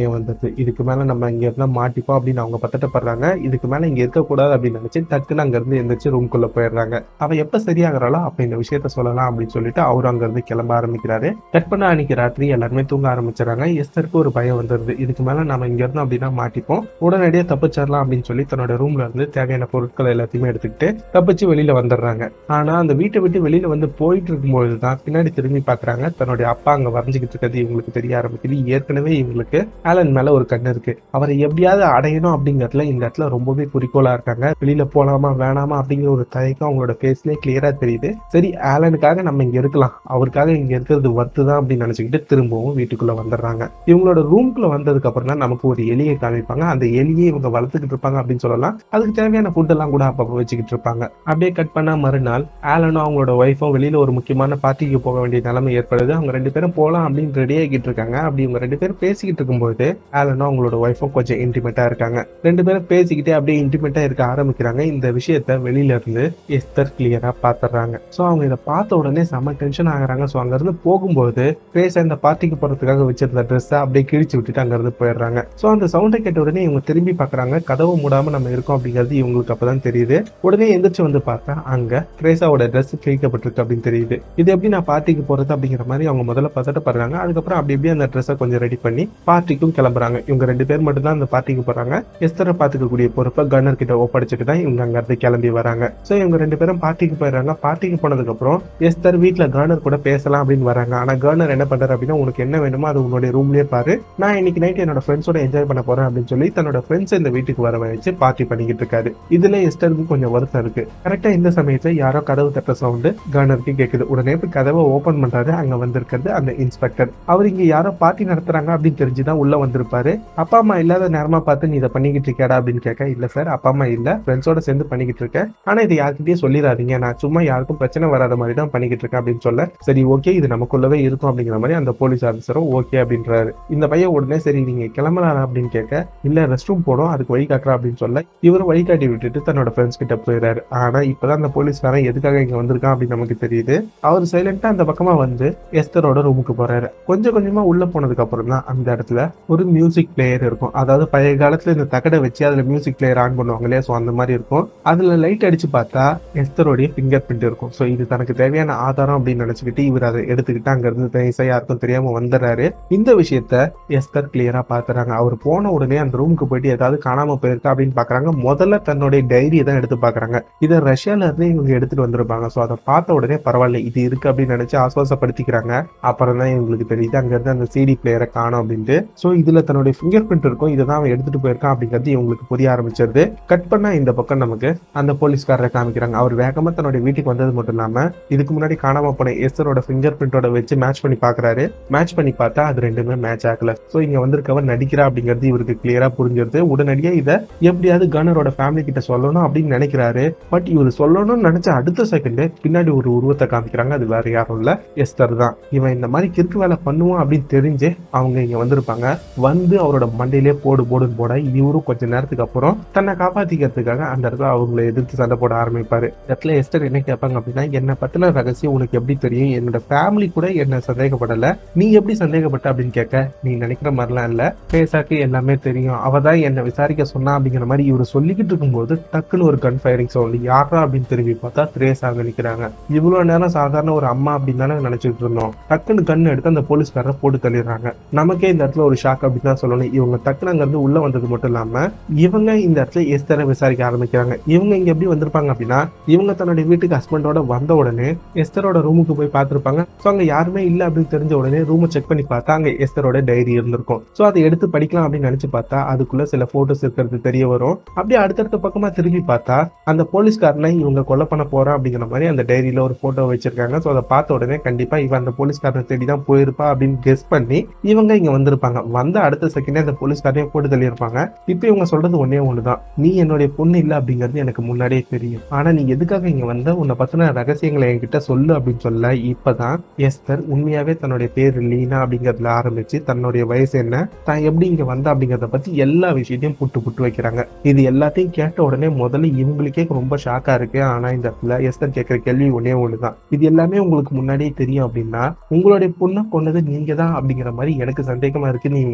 பயம் வந்துடுது இதுக்கு மேல நம்ம இங்க இருந்தா மாட்டிப்போம் அப்படின்னு அவங்க பதட்டப்படுறாங்க இதுக்கு மேல இங்க இருக்கக்கூடாது அப்படின்னு நினைச்சு டக்குன்னு அங்க இருந்து எந்திரிச்சு ரூம்குள்ள போயிடுறாங்க அவ எப்ப சரியாகிறாளோ அப்ப இந்த விஷயத்த சொல்லலாம் அப்படின்னு சொல்லிட்டு அவரும் அங்க இருந்து கிளம்ப ஆரம்பிக்கிறாரு கட் பண்ண அன்னைக்கு ராத்திரி எல்லாருமே தூங்க ஆரம்பிச்சிடறாங்க எஸ்தருக்கு ஒரு பயம் வந்துருது இதுக்கு மேல நம்ம இங்க இருந்தோம் அப்படின்னா மாட்டிப்போம் உடனடியாக தப்பிச்சிடலாம் அப்படின்னு சொல்லி தன்னோட ரூம்ல இருந்து தேவையான பொருட்கள் எல்லாத்தையுமே எடுத்துக்கிட்டு தப்பிச்சு வெளியில வந்துடுறாங்க ஆனா அந்த வீட்டை விட்டு வெளியில வந்து போயிட்டு இருக்கும்போது தான் பின்னாடி திரும்பி பாக்குறாங்க தன்னுடைய அப்பா அங்க வரைஞ்சுக்கிட்டு இருக்கிறது இவங்களுக்கு தெரிய ஆரம்பிக்குது ஏற்கனவே இவங்களுக்கு ஆலன் மேல ஒரு கண்ணு இருக்கு அவரை எப்படியாவது அடையணும் அப்படிங்கறதுல இந்த இடத்துல ரொம்பவே குறிக்கோளா இருக்காங்க வெளியில போலாமா வேணாமா அப்படிங்கிற ஒரு தயக்கம் அவங்களோட ஃபேஸ்லயே கிளியரா தெரியுது சரி ஆலனுக்காக நம்ம இங்க இருக்கலாம் அவருக்காக இங்க இருக்கிறது ஒர்த்து தான் அப்படின்னு நினைச்சுக்கிட்டு திரும்பவும் வீட்டுக்குள்ள வந்துடுறாங்க இவங்களோட ரூம்குள்ள வந்ததுக்கு அப்புறம் தான் நமக்கு ஒரு எலியை காமிப்பாங்க அந்த எலியை இவங்க வளர்த்துக்கிட்டு இருப்பாங்க அப்படின்னு சொல்லலாம் அதுக்கு தேவையான ஃபுட் எல்லாம் கூட அப்பப்போ வச்சுக்கிட்டு இருப்பாங்க அப்படியே கட் பண்ணா மறுநாள் ஆலனும் அவங்களோட ஒய்ஃபும் வெளியில ஒரு முக்கியமான பார்ட்டிக்கு போக வேண்டிய நிலைமை ஏற்படுது அவங்க ரெண்டு பேரும் போலாம் அப்படின்னு ரெடி ஆகிட்டு இருக்காங்க அப்படி இவங்க ரெண்டு பேரும் பேசிக்கிட்டு இருக்கும்போது ஆலனும் அவங்களோட ஒய்ஃபும் கொஞ்சம் இன்டிமேட்டா இருக்காங்க ரெண்டு பேரும் பேசிக்கிட்டே அப்படியே இன்டிமேட்டா இருக்க ஆரம்பிக்கிறாங்க இந்த விஷயத்த வெளியில இருந்து எஸ்தர் கிளியரா பாத்துறாங்க சோ அவங்க இதை பார்த்த உடனே செம்ம டென்ஷன் ஆகுறாங்க சோ அங்க இருந்து போகும்போது பேச இந்த பார்ட்டிக்கு போறதுக்காக வச்சிருந்த ட்ரெஸ்ஸை அப்படியே கிழிச்சு விட்டுட்டு அங்க இருந்து போயிடுறாங்க சோ அந்த சவுண்டை கேட்ட உடனே இவங்க திரும்பி பாக்குறாங்க கதவு மூடாம நம்ம இருக்கோம் அப்படிங்கிறது இவங்களுக்கு அப்பதான் தெரியுது உடனே எந்திரிச்சு வந்து பார்த்தா அங்க ட்ரேசாவோட ட்ரெஸ் கிழிக்கப்பட்டிருக்கு அப்படின்னு தெரியுது இது எப்படி நான் பார்ட்டிக்கு போறது அப்படிங்கிற மாதிரி அவங்க முதல்ல பதட்டப்படுறாங்க அதுக்கப்புறம் அப்படி இப்படி அந்த ட்ரெஸ்ஸை கொஞ்சம் ரெடி பண்ணி பார்ட்டிக்கும் கிளம்புறாங்க இவங்க ரெண்டு பேர் மட்டும் தான் அந்த பார்ட்டிக்கு போறாங்க எஸ்தரை பாத்துக்கக்கூடிய பொறுப்பை கன்னர் கிட்ட ஒப்படைச்சிட்டு தான் இவங்க அங்க இருந்து கிளம்பி வராங்க சோ இவங்க ரெண்டு பேரும் பார்ட்டிக்கு போயிடுறாங்க பார்ட்டிக்கு போனதுக்கு அப்புறம் எஸ்தர் வீட்ல கர்னர் கூட பேசலாம் அப்படின்னு வராங்க ஆனா கர்னர் என்ன பண்றாரு அப்படின்னா உனக்கு என்ன வேணுமோ அது உன்னுடைய ரூம்லயே பாரு நான் இன்னைக்கு நைட் என்னோட ஃப்ரெண்ட்ஸோட என்ஜாய் பண்ண போறேன் அப்படின்னு சொல்லி தன்னோட ஃப்ரெண்ட்ஸ் இந்த வீட்டுக்கு வர வச்சு பார்ட்டி பண்ணிக்கிட்டு இருக்காரு இதுல எஸ்டருக்கு கொஞ்சம் வருத்தம் இருக்கு கரெக்டா இந்த சமயத்துல யாரோ கதவு தட்ட சவுண்டு கர்னருக்கு கேக்குது உடனே போய் கதவை ஓபன் பண்றாரு அங்க வந்திருக்கிறது அந்த இன்ஸ்பெக்டர் அவர் இங்க யாரோ பார்ட்டி நடத்துறாங்க அப்படின்னு தெரிஞ்சுதான் உள்ள வந்திருப்பாரு அப்பா அம்மா இல்லாத நேரமா பார்த்து நீ இதை பண்ணிக்கிட்டு இருக்கியாடா அப்படின்னு கேட்க இல்ல சார் அப்பா அம்மா இல்ல ஃப்ரெண்ட்ஸோட சேர்ந்து பண்ணிக்கிட்டு இருக்கேன் ஆனா இது யார்கிட்டயும் சொல்லிடாதீங்க நான் சும்மா யாருக்கும் பிரச்சனை வராத மாதிரி தான் பண்ணிக்கிட்டு இருக்கேன் அப்படின்னு சொல்ல சரி ஓகே இது நமக்குள்ளவே இருக்கும் அப்படிங்கிற மாதிரி அந்த போலீஸ் ஆஃபீஸரும் ஓகே அப்படின்றாரு இந்த பையன் உடனே சரி நீங்க கிளம்பலாம் அப்படின்னு கேட்க இல்ல ரெஸ்ட் ரூம் போடும் அதுக்கு வழி காட்டுறா அப்படின்னு சொல்ல இவர் வழிகாட்டி விட்டுட்டு தன்னோட ஃப்ரெண்ட்ஸ் கிட்ட போயிடுறாரு ஆனா இப்பதான் அந்த போலீஸ்காரன் எதுக்காக இங்க வந்திருக்கான் அப்படின்னு நமக்கு தெரியுது அவர் சைலண்டா அந்த பக்கமா வந்து எஸ்தரோட ரூமுக்கு போறாரு கொஞ்சம் கொஞ்சமா உள்ள போனதுக்கு அப்புறம் தான் அந்த இடத்துல ஒரு மியூசிக் பிளேயர் இருக்கும் அதாவது பழைய காலத்துல இந்த தகடை வச்சு அதுல மியூசிக் பிளேயர் ஆன் பண்ணுவாங்க இல்லையா ஸோ அந்த மாதிரி இருக்கும் அதுல லைட் அடிச்சு பார்த்தா எஸ்தரோடைய ஃபிங்கர் பிரிண்ட் இருக்கும் ஸோ இது தனக்கு தேவையான ஆதாரம் அப்படின்னு நினைச்சுக்கிட்டு இவர் அதை எடுத்துக்கிட்டு அங்க இருந்து நைஸா யாருக்கும் தெரியாம வந்துடுறாரு இந்த விஷயத்த எஸ்தர் கிளியரா பாத்துறாங்க அவர் போன உடனே அந்த ரூமுக்கு போயிட்டு ஏதாவது காணாம போயிருக்கா அப்படின்னு பாக்குறாங்க முதல்ல தன்னுடைய டைரியை தான் எடுத்து பாக்குறாங்க இதை ரஷ்யால இருந்து இவங்க எடுத்துட்டு வந்திருப்பாங்க ஸோ அதை பார்த்த உடனே பரவாயில்ல இது இருக்கு அப்படின்னு நினைச்சு ஆஸ்வாசப்படுத்திக்கிறாங்க அப்புறம் தான் இவங்களுக்கு தெரியுது அங்க இருந்து அந்த சிடி பிளேயரை காணும் அப்படின்ட்டு ஸோ இதுல தன்னுடைய ஃபிங்கர் பிரிண்ட் இருக்கும் இதை தான் அவன் எடுத்துட்டு போயிருக்கான் அப்படிங்கிறது இவங்களுக்கு புரிய ஆரம்பிச்சிருது கட் பண்ணா இந்த பக்கம் நமக்கு அந்த போலீஸ்காரரை காமிக்கிறாங்க அவர் வேகமா தன்னுடைய வீட்டுக்கு வந்தது மட்டும் இல்லாம இதுக்கு முன்னாடி காணாம போன எஸ்தரோட ஃபிங்கர் பிரிண்டோட வச்சு மேட்ச் பண்ணி பாக்குறாரு மேட்ச் பண்ணி பார்த்தா அது ரெண்டுமே மேட்ச் ஆகல ஸோ இங்க வந்திருக்கவர் நடிக்கிறா அப்படிங்கிறது இவருக்கு கிளியரா புரிஞ்சிருது உடனடியா இதை எப்படியாவது கனரோட ஃபேமிலி கிட்ட சொல்லணும் அப்படின்னு நினைக்கிறாரு பட் இவர் சொல்லணும்னு நினைச்ச அடுத்த செகண்ட் பின்னாடி ஒரு உருவத்தை காமிக்கிறாங்க அது வேற யாரும் இல்ல எஸ்தர் தான் இவன் இந்த மாதிரி கிறுக்கு வேலை பண்ணுவான் அப்படின்னு தெரிஞ்சே அவங்க இங்க வந்திருப்பாங்க வந்து அவரோட மண்டையிலே போடு போடுன்னு போட இவரும் கொஞ்ச நேரத்துக்கு அப்புறம் தன்னை காப்பாத்திக்கிறதுக்காக அந்த இடத்துல அவங்கள எதிர்த்து சண்டை போட ஆரம்பிப்பாரு இந்த இடத்துல எஸ்டர் என்ன கேட்பாங்க அப்படின்னா என்னை பத்தின ரகசியம் உனக்கு எப்படி தெரியும் என்னோட ஃபேமிலி கூட என்ன சந்தேகப்படல நீ எப்படி சந்தேகப்பட்ட அப்படின்னு கேட்க நீ நினைக்கிற மாதிரிலாம் இல்ல பேசாக்கு எல்லாமே தெரியும் அவ தான் என்ன விசாரிக்க சொன்னா அப்படிங்கிற மாதிரி இவர் சொல்லிக்கிட்டு இருக்கும்போது டக்குன்னு ஒரு கன் ஃபயரிங் சவுண்ட் யாரா அப்படின்னு திரும்பி பார்த்தா திரேசாக நிக்கிறாங்க இவ்வளவு நேரம் சாதாரண ஒரு அம்மா அப்படின்னு தானே நினைச்சிட்டு இருந்தோம் டக்குன்னு கன் எடுத்து அந்த போலீஸ்காரரை போட்டு தள்ளிடுறாங்க நமக்கே இந்த இடத்துல ஒரு ஷாக் அப்படின்னு தான் சொல்லணும் இவங்க டக்குனு அங்க இருந்து உள்ள வந்தது மட்டும் இல்லாம இவங்க இந்த இடத்துல எஸ்தரை விசாரிக்க ஆரம்பிக்கிறாங்க இவங்க இங்க எப்படி வந்திருப்பாங்க அப்படின்னா இவங்க தன்னுடைய வீட்டுக்கு ஹஸ்பண்டோட வந்த உடனே எஸ்தரோட ரூமுக்கு போய் பார்த்திருப்பாங்க ஸோ அங்க யாருமே இல்ல அப்படின்னு தெரிஞ்ச உடனே ரூமை செக் பண்ணி பார்த்தா அங்க எஸ்தரோட டைரி இருந்திருக்கும் ஸோ அதை எடுத்து படிக்கலாம் அப்படின்னு நினைச்சு பார்த்தா அதுக்குள்ள சில போட்டோஸ் இருக்கிறது தெரிய வரும் அப்படியே அடுத்தடுத்த பக்கமா திரும்பி பார்த்தா அந்த போலீஸ்காரனை இவங்க கொலை பண்ண போறோம் அப்படிங்கிற மாதிரி அந்த டைரியில ஒரு போட்டோ வச்சிருக்காங்க ஸோ அதை பார்த்த உடனே கண்டிப்பா இவன் அந்த போலீஸ்காரனை தேடி தான் போயிருப்பா அப்படின்னு கெஸ் பண்ணி இவங்க இங்க வந்திருப்பாங்க வந்த அடுத்த செகண்டே அந்த போலீஸ்காரையும் போட்டு தள்ளியிருப்பாங்க இப்போ இவங்க சொல்றது ஒன்னே ஒண்ணுதான் நீ என்னுடைய பொண்ணு இல்ல அப்படிங்கிறது எனக்கு முன்னாடியே தெரியும் ஆனா நீ எதுக்காக இங்க வந்த உன்னை பத்தின ரகசியங்களை என்கிட்ட சொல்லு அப்படின்னு சொல்ல இப்பதான் எஸ்தர் உண்மையாவே தன்னுடைய பேர் லீனா அப்படிங்கறதுல ஆரம்பிச்சு தன்னுடைய வயசு என்ன தான் எப்படி இங்க வந்த அப்படிங்கறத பத்தி எல்லா விஷயத்தையும் புட்டு புட்டு வைக்கிறாங்க இது எல்லாத்தையும் கேட்ட உடனே முதல்ல இவங்களுக்கே ரொம்ப ஷாக்கா இருக்கு ஆனா இந்த இடத்துல எஸ்தர் கேட்கிற கேள்வி ஒன்னே ஒண்ணுதான் இது எல்லாமே உங்களுக்கு முன்னாடியே தெரியும் அப்படின்னா உங்களுடைய பொண்ணை கொண்டது நீங்க தான் அப்படிங்கிற மாதிரி எனக்கு சந்தேகமா இருக்கு நீங்க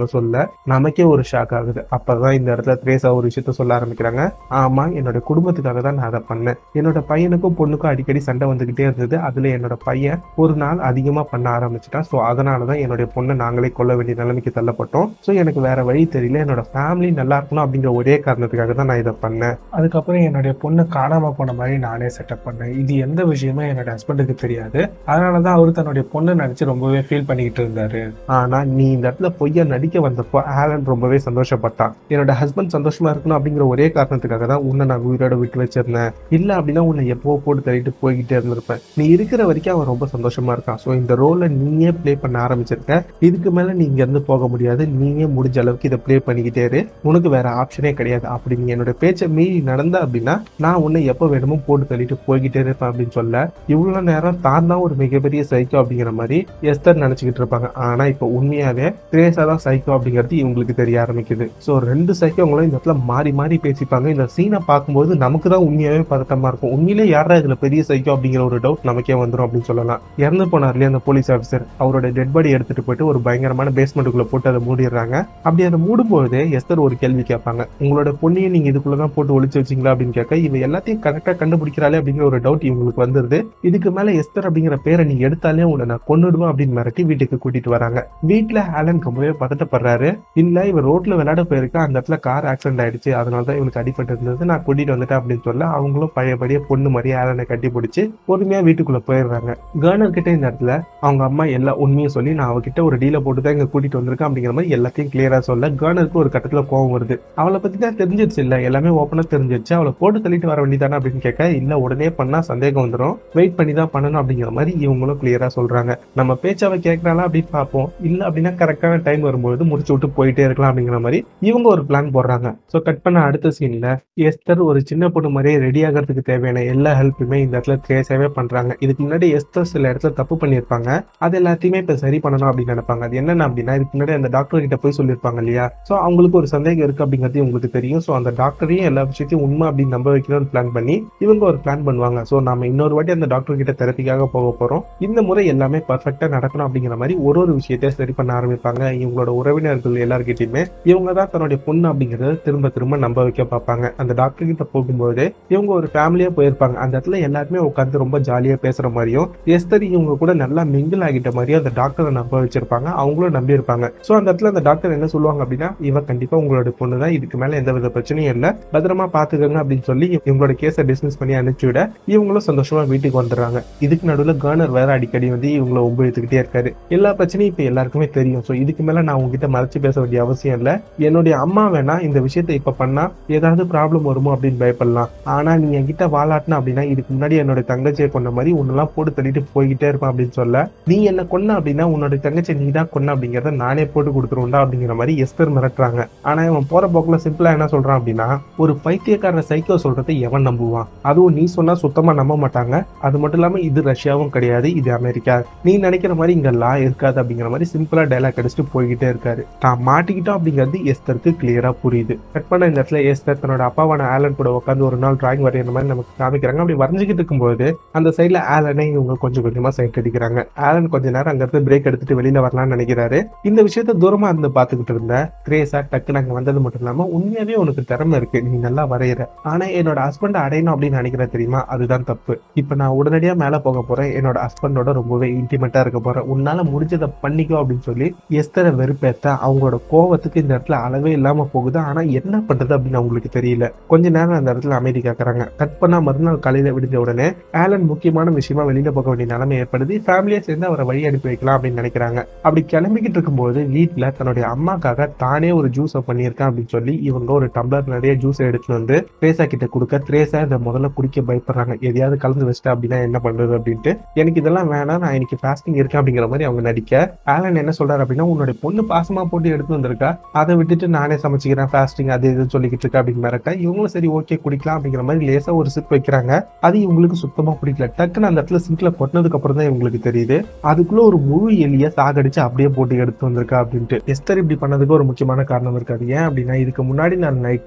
இவங்க சொல்ல நமக்கே ஒரு ஷாக் ஆகுது அப்பதான் இந்த இடத்துல திரேசா ஒரு விஷயத்த சொல்ல ஆரம்பிக்கிறாங்க ஆமா என்னோட குடும்பத்துக்காக தான் நான் அதை பண்ணேன் என்னோட பையனுக்கும் பொண்ணுக்கும் அடிக்கடி சண்டை வந்துகிட்டே இருந்தது அதுல என்னோட பையன் ஒரு நாள் அதிகமா பண்ண ஆரம்பிச்சிட்டான் ஸோ அதனாலதான் என்னுடைய பொண்ணை நாங்களே கொல்ல வேண்டிய நிலைமைக்கு தள்ளப்பட்டோம் ஸோ எனக்கு வேற வழி தெரியல என்னோட ஃபேமிலி நல்லா இருக்கணும் அப்படிங்கிற ஒரே காரணத்துக்காக தான் நான் இதை பண்ணேன் அதுக்கப்புறம் என்னுடைய பொண்ணு காணாம போன மாதிரி நானே செட்டப் பண்ணேன் இது எந்த விஷயமே என்னோட ஹஸ்பண்டுக்கு தெரியாது அதனாலதான் அவரு தன்னுடைய பொண்ணு நினைச்சு ரொம்பவே ஃபீல் பண்ணிக்கிட்டு இருந்தாரு ஆனா நீ இந்த இடத்துல பொய்யா நடிக்க வந்தப்போ ஆலன் ரொம்பவே சந்தோஷப்பட்டான் என்னோட ஹஸ்பண்ட் சந்தோஷமா இருக்கணும் அப்படிங்கிற ஒரே காரணத்துக்காக தான் உன்னை நான் உயிரோட விட்டு வச்சிருந்தேன் இல்ல அப்படின்னா உன்னை எப்போ போட்டு தள்ளிட்டு போய்கிட்டே இருந்திருப்பேன் நீ இருக்கிற வரைக்கும் அவன் ரொம்ப சந்தோஷமா இருக்கான் ஸோ இந்த ரோலை நீயே ப்ளே பண்ண ஆரம்பிச்சிருக்க இதுக்கு மேல நீ இங்க இருந்து போக முடியாது நீயே முடிஞ்ச அளவுக்கு இதை ப்ளே பண்ணிக்கிட்டே இரு உனக்கு வேற ஆப்ஷனே கிடையாது அப்படி நீ என்னோட பேச்சை மீறி நடந்த அப்படின்னா நான் உன்னை எப்போ வேணுமோ போட்டு தள்ளிட்டு போய்கிட்டே இருப்பேன் அப்படின்னு சொல்ல இவ்வளவு நேரம் தான் தான் ஒரு மிகப்பெரிய சைக்கோ அப்படிங்கிற மாதிரி எஸ்தர் நினைச்சுக்கிட்டு இருப்பாங்க ஆனா இப்போ உண்மையாவே திரேசா தான் சைக்கோ அப்படிங்கிறது இவங்களுக்கு தெரிய ஆரம்பிக்குது ஸோ ரெண்டு சைக்கோங்களும் இந்த இடத்துல மாறி மாறி பேசிப்பாங்க இந்த சீனை பார்க்கும்போது நமக்கு தான் உண்மையாவே பதட்டமா இருக்கும் உண்மையிலே யாரா இதுல பெரிய சைக்கோ அப்படிங்கிற ஒரு டவுட் நமக்கே வந்துடும் அப்படின்னு சொல்லலாம் இறந்து போனார் இல்லையா அந்த போலீஸ் ஆஃபீஸர் அவரோட டெட் பாடி எடுத்துட்டு போயிட்டு ஒரு பயங்கரமான பேஸ்மெண்ட்டுக்குள்ள போட்டு அதை மூடிடுறாங்க அப்படி அதை மூடும்போது எஸ்தர் ஒரு கேள்வி கேட்பாங்க உங்களோட பொண்ணையும் நீங்க இதுக்குள்ள தான் போட்டு ஒளிச்சு வச்சீங்களா அப்படின்னு கேட்க இவ எல்லாத்தையும் கரெக்டா கண்டுபிடிக்கிறாளே அப்படிங்கிற ஒரு டவுட் இவங்களுக்கு வந்துருது இதுக்கு மேல எஸ்தர் அப்படிங்கிற பேரை நீ எடுத்தாலே உன்னை நான் கொன்னுடுவேன் அப்படின்னு மிரட்டி வீட்டுக்கு கூட்டிட்டு வராங்க வீட்டுல ஆலன் ரொம்பவே பதட்டப்படுறாரு இல்ல இவ ரோட்ல விளையாட போயிருக்கா அந்த இடத்துல கார் ஆக்சிடென்ட் ஆயிடுச்சு அதனால தான் இவனுக்கு அடிபட்டு இருந்தது நான் கூட்டிட்டு வந்துட்டேன் அப்படின்னு சொல்ல அவங்களும் பழையபடியே பொண்ணு மாதிரி ஆலனை கட்டி பிடிச்சி பொறுமையா வீட்டுக்குள்ள போயிடுறாங்க கர்னர் கிட்ட இந்த இடத்துல அவங்க அம்மா எல்லா உண்மையும் சொல்லி நான் அவகிட்ட ஒரு டீலை போட்டு தான் இங்க கூட்டிட்டு வந்திருக்கேன் அப்படிங்கிற மாதிரி எல்லாத்தையும் கிளியரா சொல்ல கர்னருக்கு ஒரு கட்டத்துல கோவம் வருது அவளை பத்தி தான் தெரிஞ்சிருச்சு இல்ல எல்லாமே ஓப்பனா தெரிஞ்சிருச்சு அவளை போட்டு தள்ளிட்டு வர வேண்டியதானே அப்படின்னு கேட்க இல்ல உடனே பண்ணா சந்தேகம் வந்துடும் வெயிட் பண்ணி தான் பண்ணணும் அப்படிங்கிற மாதிரி இவங்களும் கிளியரா சொல்றாங்க நம்ம பேச்சாவை கேட்கறாளா அப்படின்னு பார்ப்போம் இல்ல அப்படின்னா கரெக்டான டைம் வரும்போது முடிச்சு விட்டு போயிட்டே இருக்கலாம் அப்படிங்கிற மாதிரி இவங்க ஒரு பிளான் போடுறாங்க ஸோ கட் பண்ண அடுத்த சீன்ல எஸ்தர் ஒரு சின்ன பொண்ணு மாதிரியே ரெடி ஆகிறதுக்கு தேவையான எல்லா ஹெல்ப்புமே இந்த இடத்துல ட்ரேஸாவே பண்றாங்க இதுக்கு முன்னாடி எஸ்தர் சில இடத்துல தப்பு பண்ணியிருப்பாங்க அது எல்லாத்தையுமே இப்ப சரி பண்ணணும் அப்படின்னு நினைப்பாங்க அது என்னென்ன அப்படின்னா இதுக்கு முன்னாடி அந்த டாக்டர் கிட்ட போய் சொல்லியிருப்பாங்க இல்லையா ஸோ அவங்களுக்கு ஒரு சந்தேகம் இருக்கு அப்படிங்கிறது உங்களுக்கு தெரியும் ஸோ அந்த டாக்டரையும் எல்லா விஷயத்தையும் உண்மை அப்படின்னு நம்ப வைக்கணும்னு பிளான் பண்ணி இவங்க ஒரு பிளான் பண்ணுவாங்க ஸோ நம்ம இன்னொரு வாட்டி அந்த டாக்டர் கிட்ட தெரப்பிக்காக போக போறோம் இந்த முறை எல்லாமே பர்ஃபெக்டா நடக்கணும் அப்படிங்கிற மாதிரி ஒரு ஒரு விஷயத்தையும் சரி பண்ண ஆரம்பிப்பாங்க இவங்களோட உறவினர்கள் எல்லார்கிட்டயுமே இவங்க தான் தன்னுடைய பொண்ணு அப்படிங்கறத திரும்ப திரும்ப நம்ப வைக்க பார்ப்பாங்க அந்த டாக்டர் கிட்ட போகும்போது இவங்க ஒரு ஃபேமிலியா போயிருப்பாங்க அந்த இடத்துல எல்லாருமே உட்காந்து ரொம்ப ஜாலியா பேசுற மாதிரியும் எஸ்தர் இவங்க கூட நல்லா மிங்கிள் ஆகிட்ட மாதிரியும் அந்த டாக்டரை நம்ப வச்சிருப்பாங்க அவங்களும் நம்பி இருப்பாங்க ஸோ அந்த இடத்துல அந்த டாக்டர் என்ன சொல்லுவாங்க அப்படின்னா இவ கண்டிப்பா உங்களோட பொண்ணு தான் இதுக்கு மேல எந்த வித பிரச்சனையும் இல்லை பத்திரமா பாத்துக்கோங்க அப்படின்னு சொல்லி இவங்களோட கேஸை டிஸ்மிஸ் பண்ணி அனுப்பிச்சு விட இவங்களும் சந்தோஷமா வீட்டுக்கு வந்துடுறாங்க இதுக்கு நடுவில் கர்னர் வேற அடிக்கடி வந்து இவங்கள ஒம்பு எடுத்துக்கிட்டே இருக்காரு எல்லா பிரச்சனையும் இப்போ எல்லாருக்குமே தெரியும் ஸோ இதுக்கு மேல நான் உங்ககிட்ட மறைச்சு பேச வேண்டிய அவசியம் இல்லை என்னுடைய அம்மா வேணா இந்த விஷயத்தை இப்ப பண்ணா ஏதாவது ப்ராப்ளம் வருமோ அப்படின்னு பயப்படலாம் ஆனா நீ என்கிட்ட வாலாட்டின அப்படின்னா இதுக்கு முன்னாடி என்னோட தங்கச்சியை கொண்ட மாதிரி உன்னெல்லாம் போட்டு தள்ளிட்டு போய்கிட்டே இருப்பேன் அப்படின்னு சொல்ல நீ என்ன கொன்ன அப்படின்னா உன்னோட தங்கச்சி நீ தான் கொன்ன அப்படிங்கறத நானே போட்டு கொடுத்துருவோம்டா அப்படிங்கிற மாதிரி எஸ்தர் மிரட்டுறாங்க ஆனா இவன் போற போக்குல சிம்பிளா என்ன சொல்றான் அப்படின்னா ஒரு பைத்தியக்காரன் சைக்கோ சொல்றதை எவன் நம்புவான் அதுவும் நீ சொன்னா சுத்தமா நம்ப மாட்டாங்க அது மட்டும் இல்லாம இது ரஷ்யாவும் கிடையாது இது அமெரிக்கா நீ நினைக்கிற மாதிரி இங்க லா இருக்காது அப்படிங்கிற மாதிரி சிம்பிளா டைலாக் அடிச்சுட்டு போய்கிட்டே இருக்காரு தான் மாட்டிக்கிட்டோம் அப்படிங்கிறது எஸ்தருக்கு கிளியரா புரியுது கட் பண்ண இந்த இடத்துல எஸ்தர் தன்னோட அப்பாவான ஆலன் கூட உட்காந்து ஒரு நாள் டிராயிங் வரைகிற மாதிரி நமக்கு காமிக்கிறாங்க அப்படி வரைஞ்சிக்கிட்டு இருக்கும்போது அந்த சைட்ல ஆலனை இவங்க கொஞ்சம் கொஞ்சமா சைட் அடிக்கிறாங்க ஆலன் கொஞ்ச நேரம் அங்க இருந்து பிரேக் எடுத்துட்டு வெளியில வரலாம்னு நினைக்கிறாரு இந்த விஷயத்த தூரமா இருந்து பாத்துக்கிட்டு இருந்த கிரேஸா டக்குன்னு அங்க வந்தது மட்டும் இல்லாம உண்மையாவே உனக்கு திறமை இருக்கு நீ நல்லா வரைகிற ஆனா என்னோட ஹஸ்பண்ட் அடையணும் அப்படின்னு நினைக்கிற தெரியுமா அதுதான் தப்பு இப்ப நான் உடனடியா மேல போக போறேன் என்னோட ஹஸ்பண்டோட ரொம்பவே இன்டிமேட்டா இருக்க போறேன் உன்னால முடிஞ்சதை பண்ணிக்கோ அப்படின்னு சொல்லி எஸ்தரை வெறுப்பேத்த அவங்களோட கோவத்துக்கு இந்த இடத்துல அளவே இல்லாம போகுது ஆனா என்ன பண்றது அப்படின்னு அவங்களுக்கு தெரியல கொஞ்ச நேரம் அந்த இடத்துல அமைதி காக்குறாங்க கட் பண்ணா மறுநாள் காலையில விடிஞ்ச உடனே ஆலன் முக்கியமான விஷயமா வெளியில போக வேண்டிய நிலைமை ஏற்படுது ஃபேமிலியா சேர்ந்து அவரை வழி அனுப்பி வைக்கலாம் அப்படின்னு நினைக்கிறாங்க அப்படி கிளம்பிக்கிட்டு இருக்கும்போது வீட்டுல தன்னுடைய அம்மாக்காக தானே ஒரு ஜூஸை பண்ணியிருக்கேன் அப்படின்னு சொல்லி இவங்க ஒரு டம்ளர் நிறைய ஜூஸ் எடுத்துட்டு வந்து த்ரேசா கிட்ட கொடுக்க த்ரேசா இதை முதல்ல குடிக்க பயப்படுறாங்க எதையாவது கலந்து வச்சுட்டா அப்படின்னா என்ன பண்றது அப்படின்ட்டு எனக்கு இதெல்லாம் வேணாம் நான் இன்னைக்கு ஃபாஸ்டிங் இருக்கேன் அப்படிங்கிற மாதிரி அவங்க நடிக்க ஆலன் என்ன சொல்றாரு அப்படின்னா உன்னுடைய பொண்ணு பாசமா போட்டு எடுத்து வந்திருக்கா அதை விட்டுட்டு நானே சமைச்சிக்கிறேன் ஃபாஸ்டிங் அது இதுன்னு சொல்லிக்கிட்டு இருக்கா அப்படின்னு மிரட்ட இவங்களும் சரி ஓகே குடிக்கலாம் அப்படிங்கிற மாதிரி லேசா ஒரு சிப் வைக்கிறாங்க அது இவங்களுக்கு சுத்தமா பிடிக்கல டக்குன்னு அந்த இடத்துல சிங்க்ல கொட்டினதுக்கு அப்புறம் தான் இவங்களுக்கு தெரியுது அதுக்குள்ள ஒரு முழு எலிய சாகடிச்சு அப்படியே போட்டு எடுத்து வந்திருக்கா அப்படின்ட்டு எஸ்தர் இப்படி பண்ணதுக்கு ஒரு முக்கியமான காரணம் இருக்காது ஏன் அப்படின்னா இதுக்கு முன்னாடி நான் நைட்டு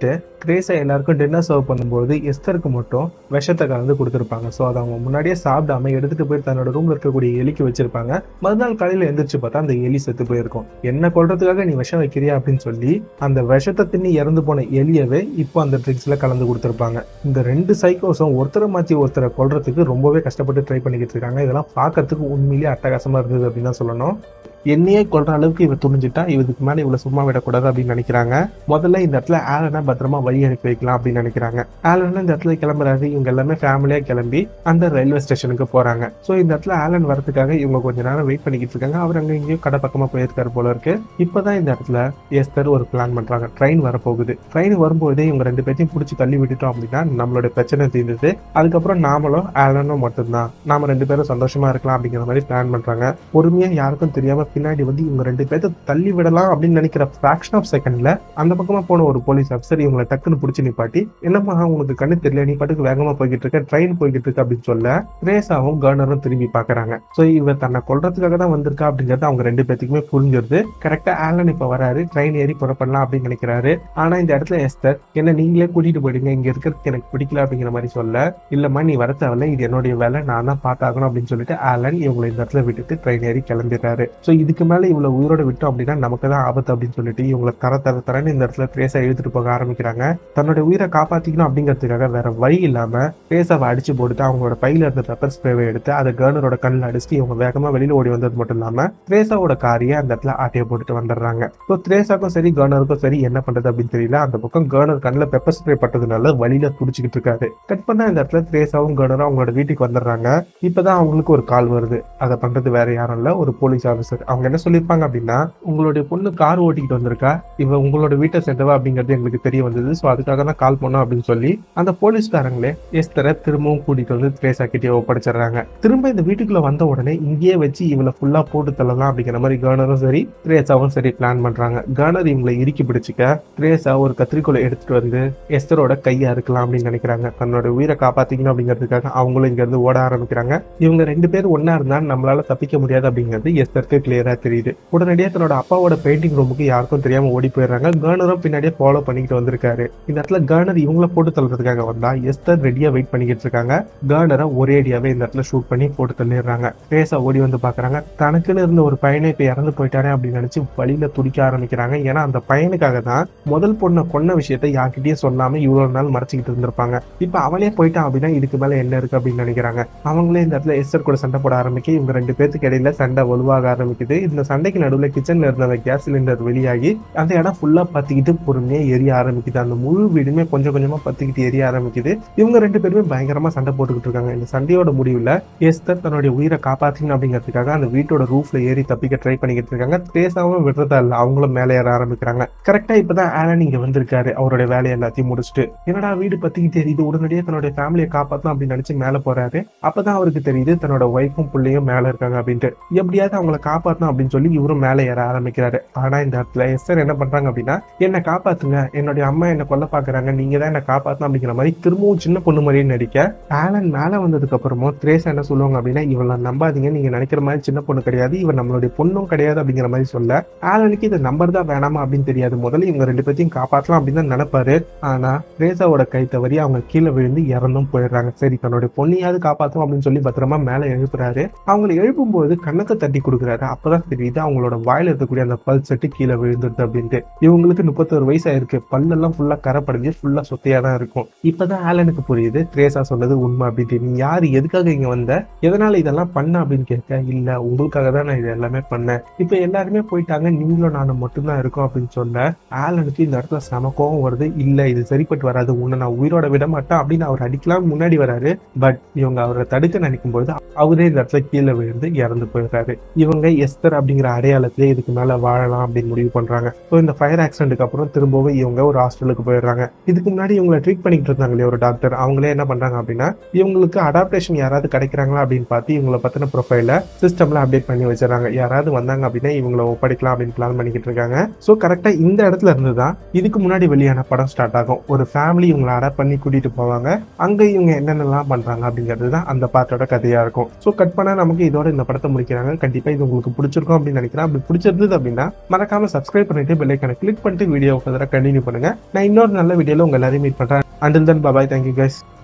த்ரேசா எல்லாருக்கும் டின்னர் சர்வ் பண்ணும்போது எஸ்தருக்கு மட்டும் விஷத்தை கலந்து கொடுத்துருப்பாங்க ஸோ அதை அவங்க முன்னாடியே சாப்பிடாம எடுத்துட்டு போய் தன்னோட ரூம்ல இருக்கக்கூடிய எலிக்கு வச்சிருப்பாங்க மறுநாள் காலையில எந்திரிச்சு பார்த்தா அந்த எலி செத்து போயிருக்கும் என்ன கொல்றதுக்காக நீ விஷம் வைக்கிறியா அப்படின்னு சொல்லி அந்த விஷத்தை தின்னி இறந்து போன எலியவே இப்போ அந்த ட்ரிங்க்ஸ்ல கலந்து கொடுத்துருப்பாங்க இந்த ரெண்டு சைக்கோஸும் ஒருத்தரை மாற்றி ஒருத்தரை கொல்றதுக்கு ரொம்பவே கஷ்டப்பட்டு ட்ரை பண்ணிக்கிட்டு இருக்காங்க இதெல்லாம் பார்க்கறதுக்கு உண்மையிலேயே அட்டகாசமா இருந்தது அப்படின்னு தான் சொல்லணும் என்னையே கொல்ற அளவுக்கு இவர் துணிஞ்சிட்டா இதுக்கு மேலே இவ்வளவு சும்மா விடக்கூடாது அப்படின்னு நினைக்கிறாங்க முதல்ல இந்த இடத்துல ஆலனை பத்திரமா வழி அனுப்பி வைக்கலாம் அப்படின்னு நினைக்கிறாங்க ஆலன் இந்த இடத்துல கிளம்புறாரு இவங்க எல்லாமே ஃபேமிலியா கிளம்பி அந்த ரயில்வே ஸ்டேஷனுக்கு போறாங்க ஸோ இந்த இடத்துல ஆலன் வரதுக்காக இவங்க கொஞ்ச நேரம் வெயிட் பண்ணிக்கிட்டு இருக்காங்க அவர் அங்க இங்கேயும் கடை பக்கமா போயிருக்காரு போல இருக்கு இப்பதான் இந்த இடத்துல எஸ்தர் ஒரு பிளான் பண்றாங்க ட்ரெயின் வரப்போகுது ட்ரெயின் வரும்போதே இவங்க ரெண்டு பேர்த்தையும் பிடிச்சி தள்ளி விட்டுட்டோம் அப்படின்னா நம்மளோட பிரச்சனை தீர்ந்தது அதுக்கப்புறம் நாமளும் ஆலனும் மட்டும்தான் நாம ரெண்டு பேரும் சந்தோஷமா இருக்கலாம் அப்படிங்கிற மாதிரி பிளான் பண்றாங்க பொறுமையா யாருக்கும் தெரியாம பின்னாடி வந்து இவங்க ரெண்டு பேர்த்த தள்ளி விடலாம் அப்படின்னு நினைக்கிற ஃபிராக்ஷன் ஆஃப் செகண்ட்ல அந்த பக்கமா போன ஒரு போலீஸ் ஆஃபீஸர் இவங்களை டக்குன்னு பிடிச்சி நிப்பாட்டி என்னம்மா உனக்கு கண்ணு தெரியல நீ பாட்டுக்கு வேகமா போய்கிட்டு இருக்க ட்ரெயின் போய்கிட்டு இருக்கு அப்படின்னு சொல்ல திரேசாவும் கவர்னரும் திரும்பி பாக்குறாங்க சோ இவ தன்னை கொல்றதுக்காக தான் வந்திருக்கா அப்படிங்கறது அவங்க ரெண்டு பேத்துக்குமே புரிஞ்சிருது கரெக்டா ஆலன் இப்ப வராரு ட்ரெயின் ஏறி புறப்படலாம் அப்படின்னு நினைக்கிறாரு ஆனா இந்த இடத்துல எஸ்தர் என்ன நீங்களே கூட்டிட்டு போயிடுங்க இங்க இருக்கிறதுக்கு எனக்கு பிடிக்கல அப்படிங்கிற மாதிரி சொல்ல இல்லம்மா நீ வர தேவையில்ல இது என்னுடைய வேலை நான் தான் பார்த்தாகணும் அப்படின்னு சொல்லிட்டு ஆலன் இவங்களை இந்த இடத்துல விட்டுட்டு ட்ரெயின் ஏறி கிளம்பிடுறாரு சோ இதுக்கு மேல இவ்வளவு உயிரோட விட்டோம் அப்படின்னா நமக்கு தான் ஆபத்து அப்படின்னு சொல்லிட்டு இவங்களை தர தர தரன்னு இந்த இடத்துல ட்ரேஸா இழுத்துட்டு போக ஆரம்பிக்கிறாங்க தன்னோட உயிரை காப்பாத்திக்கணும் அப்படிங்கிறதுக்காக வேற வழி இல்லாம ட்ரேஸாவை அடிச்சு போட்டுட்டு அவங்களோட பையில இருந்த பெப்பர் ஸ்ப்ரேவை எடுத்து அதை கர்னரோட கண்ணில் அடிச்சுட்டு இவங்க வேகமா வெளியில ஓடி வந்தது மட்டும் இல்லாம ட்ரேஸாவோட காரியை அந்த இடத்துல ஆட்டையை போட்டுட்டு வந்துடுறாங்க ஸோ த்ரேசாக்கும் சரி கர்னருக்கும் சரி என்ன பண்றது அப்படின்னு தெரியல அந்த பக்கம் கர்னர் கண்ணில் பெப்பர் ஸ்ப்ரே பட்டதுனால வழியில துடிச்சுக்கிட்டு இருக்காரு கட் பண்ண இந்த இடத்துல த்ரேசாவும் கர்னரும் அவங்களோட வீட்டுக்கு வந்துடுறாங்க இப்பதான் அவங்களுக்கு ஒரு கால் வருது அதை பண்றது வேற யாரும் இல்ல ஒரு போலீஸ் ஆஃபீஸர் அவங்க என்ன சொல்லியிருப்பாங்க அப்படின்னா உங்களுடைய பொண்ணு கார் ஓட்டிக்கிட்டு வந்திருக்கா இவ உங்களோட வீட்டை சேர்ந்தவா அப்படிங்கிறது எங்களுக்கு தெரிய வந்தது ஸோ அதுக்காக தான் கால் பண்ணோம் அப்படின்னு சொல்லி அந்த போலீஸ்காரங்களே எஸ்தரை திரும்பவும் கூட்டிட்டு வந்து த்ரேசா கிட்டே ஒப்படைச்சிடுறாங்க திரும்ப இந்த வீட்டுக்குள்ள வந்த உடனே இங்கேயே வச்சு இவளை ஃபுல்லா போட்டு தள்ளலாம் அப்படிங்கிற மாதிரி கர்னரும் சரி த்ரேசாவும் சரி பிளான் பண்றாங்க கர்னர் இவங்களை இறுக்கி பிடிச்சிக்க த்ரேசா ஒரு கத்திரிக்கோலை எடுத்துட்டு வந்து எஸ்தரோட கையை அறுக்கலாம் அப்படின்னு நினைக்கிறாங்க தன்னோட உயிரை காப்பாத்திக்கணும் அப்படிங்கிறதுக்காக அவங்களும் இங்க இருந்து ஓட ஆரம்பிக்கிறாங்க இவங்க ரெண்டு பேரும் ஒன்னா இருந்தா நம்மளால தப்பிக்க முடியாது அப்படிங்கிறது எஸ்தருக்கு கிளியரா தெரியுது உடனடியாக தன்னோட அப்பாவோட பெயிண்டிங் ரூமுக்கு யாருக்கும் தெரியாம ஓடி போயிடுறாங்க கர்னரும் பின்னாடியே ஃபாலோ பண்ணிக்கிட்டு வந்திருக்காரு இந்த இடத்துல கர்னர் இவங்கள போட்டு தள்ளுறதுக்காக வந்தா எஸ்தர் ரெடியா வெயிட் பண்ணிக்கிட்டு இருக்காங்க கர்னரை ஒரே அடியாவே இந்த இடத்துல ஷூட் பண்ணி போட்டு தள்ளிடுறாங்க ரேசா ஓடி வந்து பாக்குறாங்க தனக்குன்னு இருந்த ஒரு பையனை இப்ப இறந்து போயிட்டாரே அப்படின்னு நினைச்சு வழியில துடிக்க ஆரம்பிக்கிறாங்க ஏன்னா அந்த பையனுக்காக தான் முதல் பொண்ணை கொன்ன விஷயத்தை யார்கிட்டயும் சொல்லாம இவ்வளவு நாள் மறைச்சிக்கிட்டு இருந்திருப்பாங்க இப்ப அவளே போயிட்டான் அப்படின்னா இதுக்கு மேல என்ன இருக்கு அப்படின்னு நினைக்கிறாங்க அவங்களே இந்த இடத்துல எஸ்தர் கூட சண்டை போட ஆரம்பிக்க இவங்க ரெண்டு பேத்துக்கு இடையில சண்டை வலுவாக ஆரம்பிக்குது இந்த சண்டைக்கு நடுவுல கிச்சன்ல இருந்த அந்த கேஸ் சிலிண்டர் வெளியாகி அந்த இடம் ஃபுல்லா பத்திக்கிட்டு பொறுமையா எரிய ஆரம்பிக்குது அந்த முழு வீடுமே கொஞ்சம் கொஞ்சமா பத்திக்கிட்டு எரிய ஆரம்பிக்குது இவங்க ரெண்டு பேருமே பயங்கரமா சண்டை போட்டுக்கிட்டு இருக்காங்க இந்த சண்டையோட முடிவுல எஸ்தர் தன்னுடைய உயிரை காப்பாத்தணும் அப்படிங்கிறதுக்காக அந்த வீட்டோட ரூஃப்ல ஏறி தப்பிக்க ட்ரை பண்ணிக்கிட்டு இருக்காங்க தேசாவும் விடுறதா இல்ல அவங்களும் மேலே ஏற ஆரம்பிக்கிறாங்க கரெக்டா இப்பதான் ஆலன் இங்க வந்திருக்காரு அவருடைய வேலையை எல்லாத்தையும் முடிச்சுட்டு என்னடா வீடு பத்திக்கிட்டு எரியுது உடனடியே தன்னுடைய ஃபேமிலியை காப்பாத்தணும் அப்படின்னு நினைச்சு மேல போறாரு அப்பதான் அவருக்கு தெரியுது தன்னோட ஒய்ஃபும் பிள்ளையும் மேல இருக்காங்க அப்படின்ட்டு எப்படியாவது அவங்கள காப்பாத்தணும் அப்படின்னு சொல்லி இவரும் மேலே ஏற ஆரம்பிக்கிறாரு ஆனா இந்த இடத்துல எஸ்தர் என்ன பண்றாங்க அப்படின்னா என்ன காப்பாத்துங்க என்னுடைய அம்மா என்ன கொல்ல பாக்குறாங்க நீங்க தான் என்ன காப்பாத்தணும் அப்படிங்கிற மாதிரி திரும்பவும் சின்ன பொண்ணு மாதிரியே நடிக்க ஆலன் மேல வந்ததுக்கு அப்புறமும் திரேசா என்ன சொல்லுவாங்க அப்படின்னா இவளை நம்பாதீங்க நீங்க நினைக்கிற மாதிரி சின்ன பொண்ணு கிடையாது இவன் நம்மளுடைய பொண்ணும் கிடையாது அப்படிங்கிற மாதிரி சொல்ல ஆலனுக்கு இதை நம்பர் தான் வேணாமா அப்படின்னு தெரியாது முதல்ல இவங்க ரெண்டு பேத்தையும் காப்பாற்றலாம் அப்படின்னு தான் நினைப்பாரு ஆனா திரேசாவோட கை தவறி அவங்க கீழே விழுந்து இறந்தும் போயிடுறாங்க சரி தன்னுடைய பொண்ணையாவது காப்பாற்றும் அப்படின்னு சொல்லி பத்திரமா மேல எழுப்புறாரு அவங்களை எழுப்பும்போது கண்ணத்தை தட்டி கொடுக்குறாரு அப்பதான் தெரியுது அவங்களோட வாயில இருக்கக்கூடிய அந்த பல் செட்டு கீழே விழுந்துருது அப்படின்ட்டு இவங்களுக்கு முப்பத்தொரு வயசு ஆயிருக்கு பல்லெல்லாம் ஃபுல்லா கரைப்படைஞ்சு ஃபுல்லா சொத்தையா தான் இருக்கும் இப்பதான் ஆலனுக்கு புரியுது திரேசா சொன்னது உண்மை அப்படின்ட்டு நீ யாரு எதுக்காக இங்க வந்த எதனால இதெல்லாம் பண்ண அப்படின்னு கேட்க இல்ல உங்களுக்காக தான் நான் இது எல்லாமே பண்ணேன் இப்ப எல்லாருமே போயிட்டாங்க நீங்களும் நானும் மட்டும்தான் இருக்கோம் அப்படின்னு சொல்ல ஆலனுக்கு இந்த இடத்துல செம கோவம் வருது இல்ல இது சரிப்பட்டு வராது உன்னை நான் உயிரோட விட மாட்டேன் அப்படின்னு அவர் அடிக்கலாம் முன்னாடி வராரு பட் இவங்க அவரை தடுக்க நினைக்கும் பொழுது அவரே இந்த இடத்துல கீழே விழுந்து இறந்து போயிடுறாரு இவங்க எஸ்தர் அப்படிங்கிற அடையாளத்திலே இதுக்கு மேல வாழலாம் அப்படின்னு முடிவு பண்றாங்க ஸோ இந்த ஃபயர் ஆக்சிடென்ட்டுக்கு அப்புறம் திரும்பவும் இவங்க ஒரு ஹாஸ்டலுக்கு போயிடுறாங்க இதுக்கு முன்னாடி இவங்களை ட்ரீட் பண்ணிக்கிட்டு இருந்தாங்க இல்லையா ஒரு டாக்டர் அவங்களே என்ன பண்றாங்க அப்படின்னா இவங்களுக்கு அடாப்டேஷன் யாராவது கிடைக்கிறாங்களா அப்படின்னு பார்த்து இவங்களை பத்தின ப்ரொஃபைல சிஸ்டம்ல அப்டேட் பண்ணி வச்சிடறாங்க யாராவது வந்தாங்க அப்படின்னா இவங்களை ஒப்படைக்கலாம் அப்படின்னு பிளான் பண்ணிக்கிட்டு இருக்காங்க ஸோ கரெக்டா இந்த இடத்துல இருந்து தான் இதுக்கு முன்னாடி வெளியான படம் ஸ்டார்ட் ஆகும் ஒரு ஃபேமிலி இவங்களை அடாப்ட் பண்ணி கூட்டிட்டு போவாங்க அங்க இவங்க என்னென்னலாம் பண்றாங்க அப்படிங்கிறது தான் அந்த பாட்டோட கதையா இருக்கும் ஸோ கட் பண்ணா நமக்கு இதோட இந்த படத்தை முடிக்கிறாங்க கண்டிப்பா இது உங்களுக்கு பிடிச்சி பிடிச்சிருக்கும் அப்படின்னு நினைக்கிறேன் அப்படி பிடிச்சிருந்தது அப்படின்னா மறக்காம சப்ஸ்கிரைப் பண்ணிட்டு பெல்லைக்கான கிளிக் பண்ணிட்டு வீடியோ ஃபர்தராக கண்டினியூ பண்ணுங்க நான் இன்னொரு நல்ல வீடியோல உங்க எல்லாரையும் மீட் பண்றேன் until then bye bye thank you guys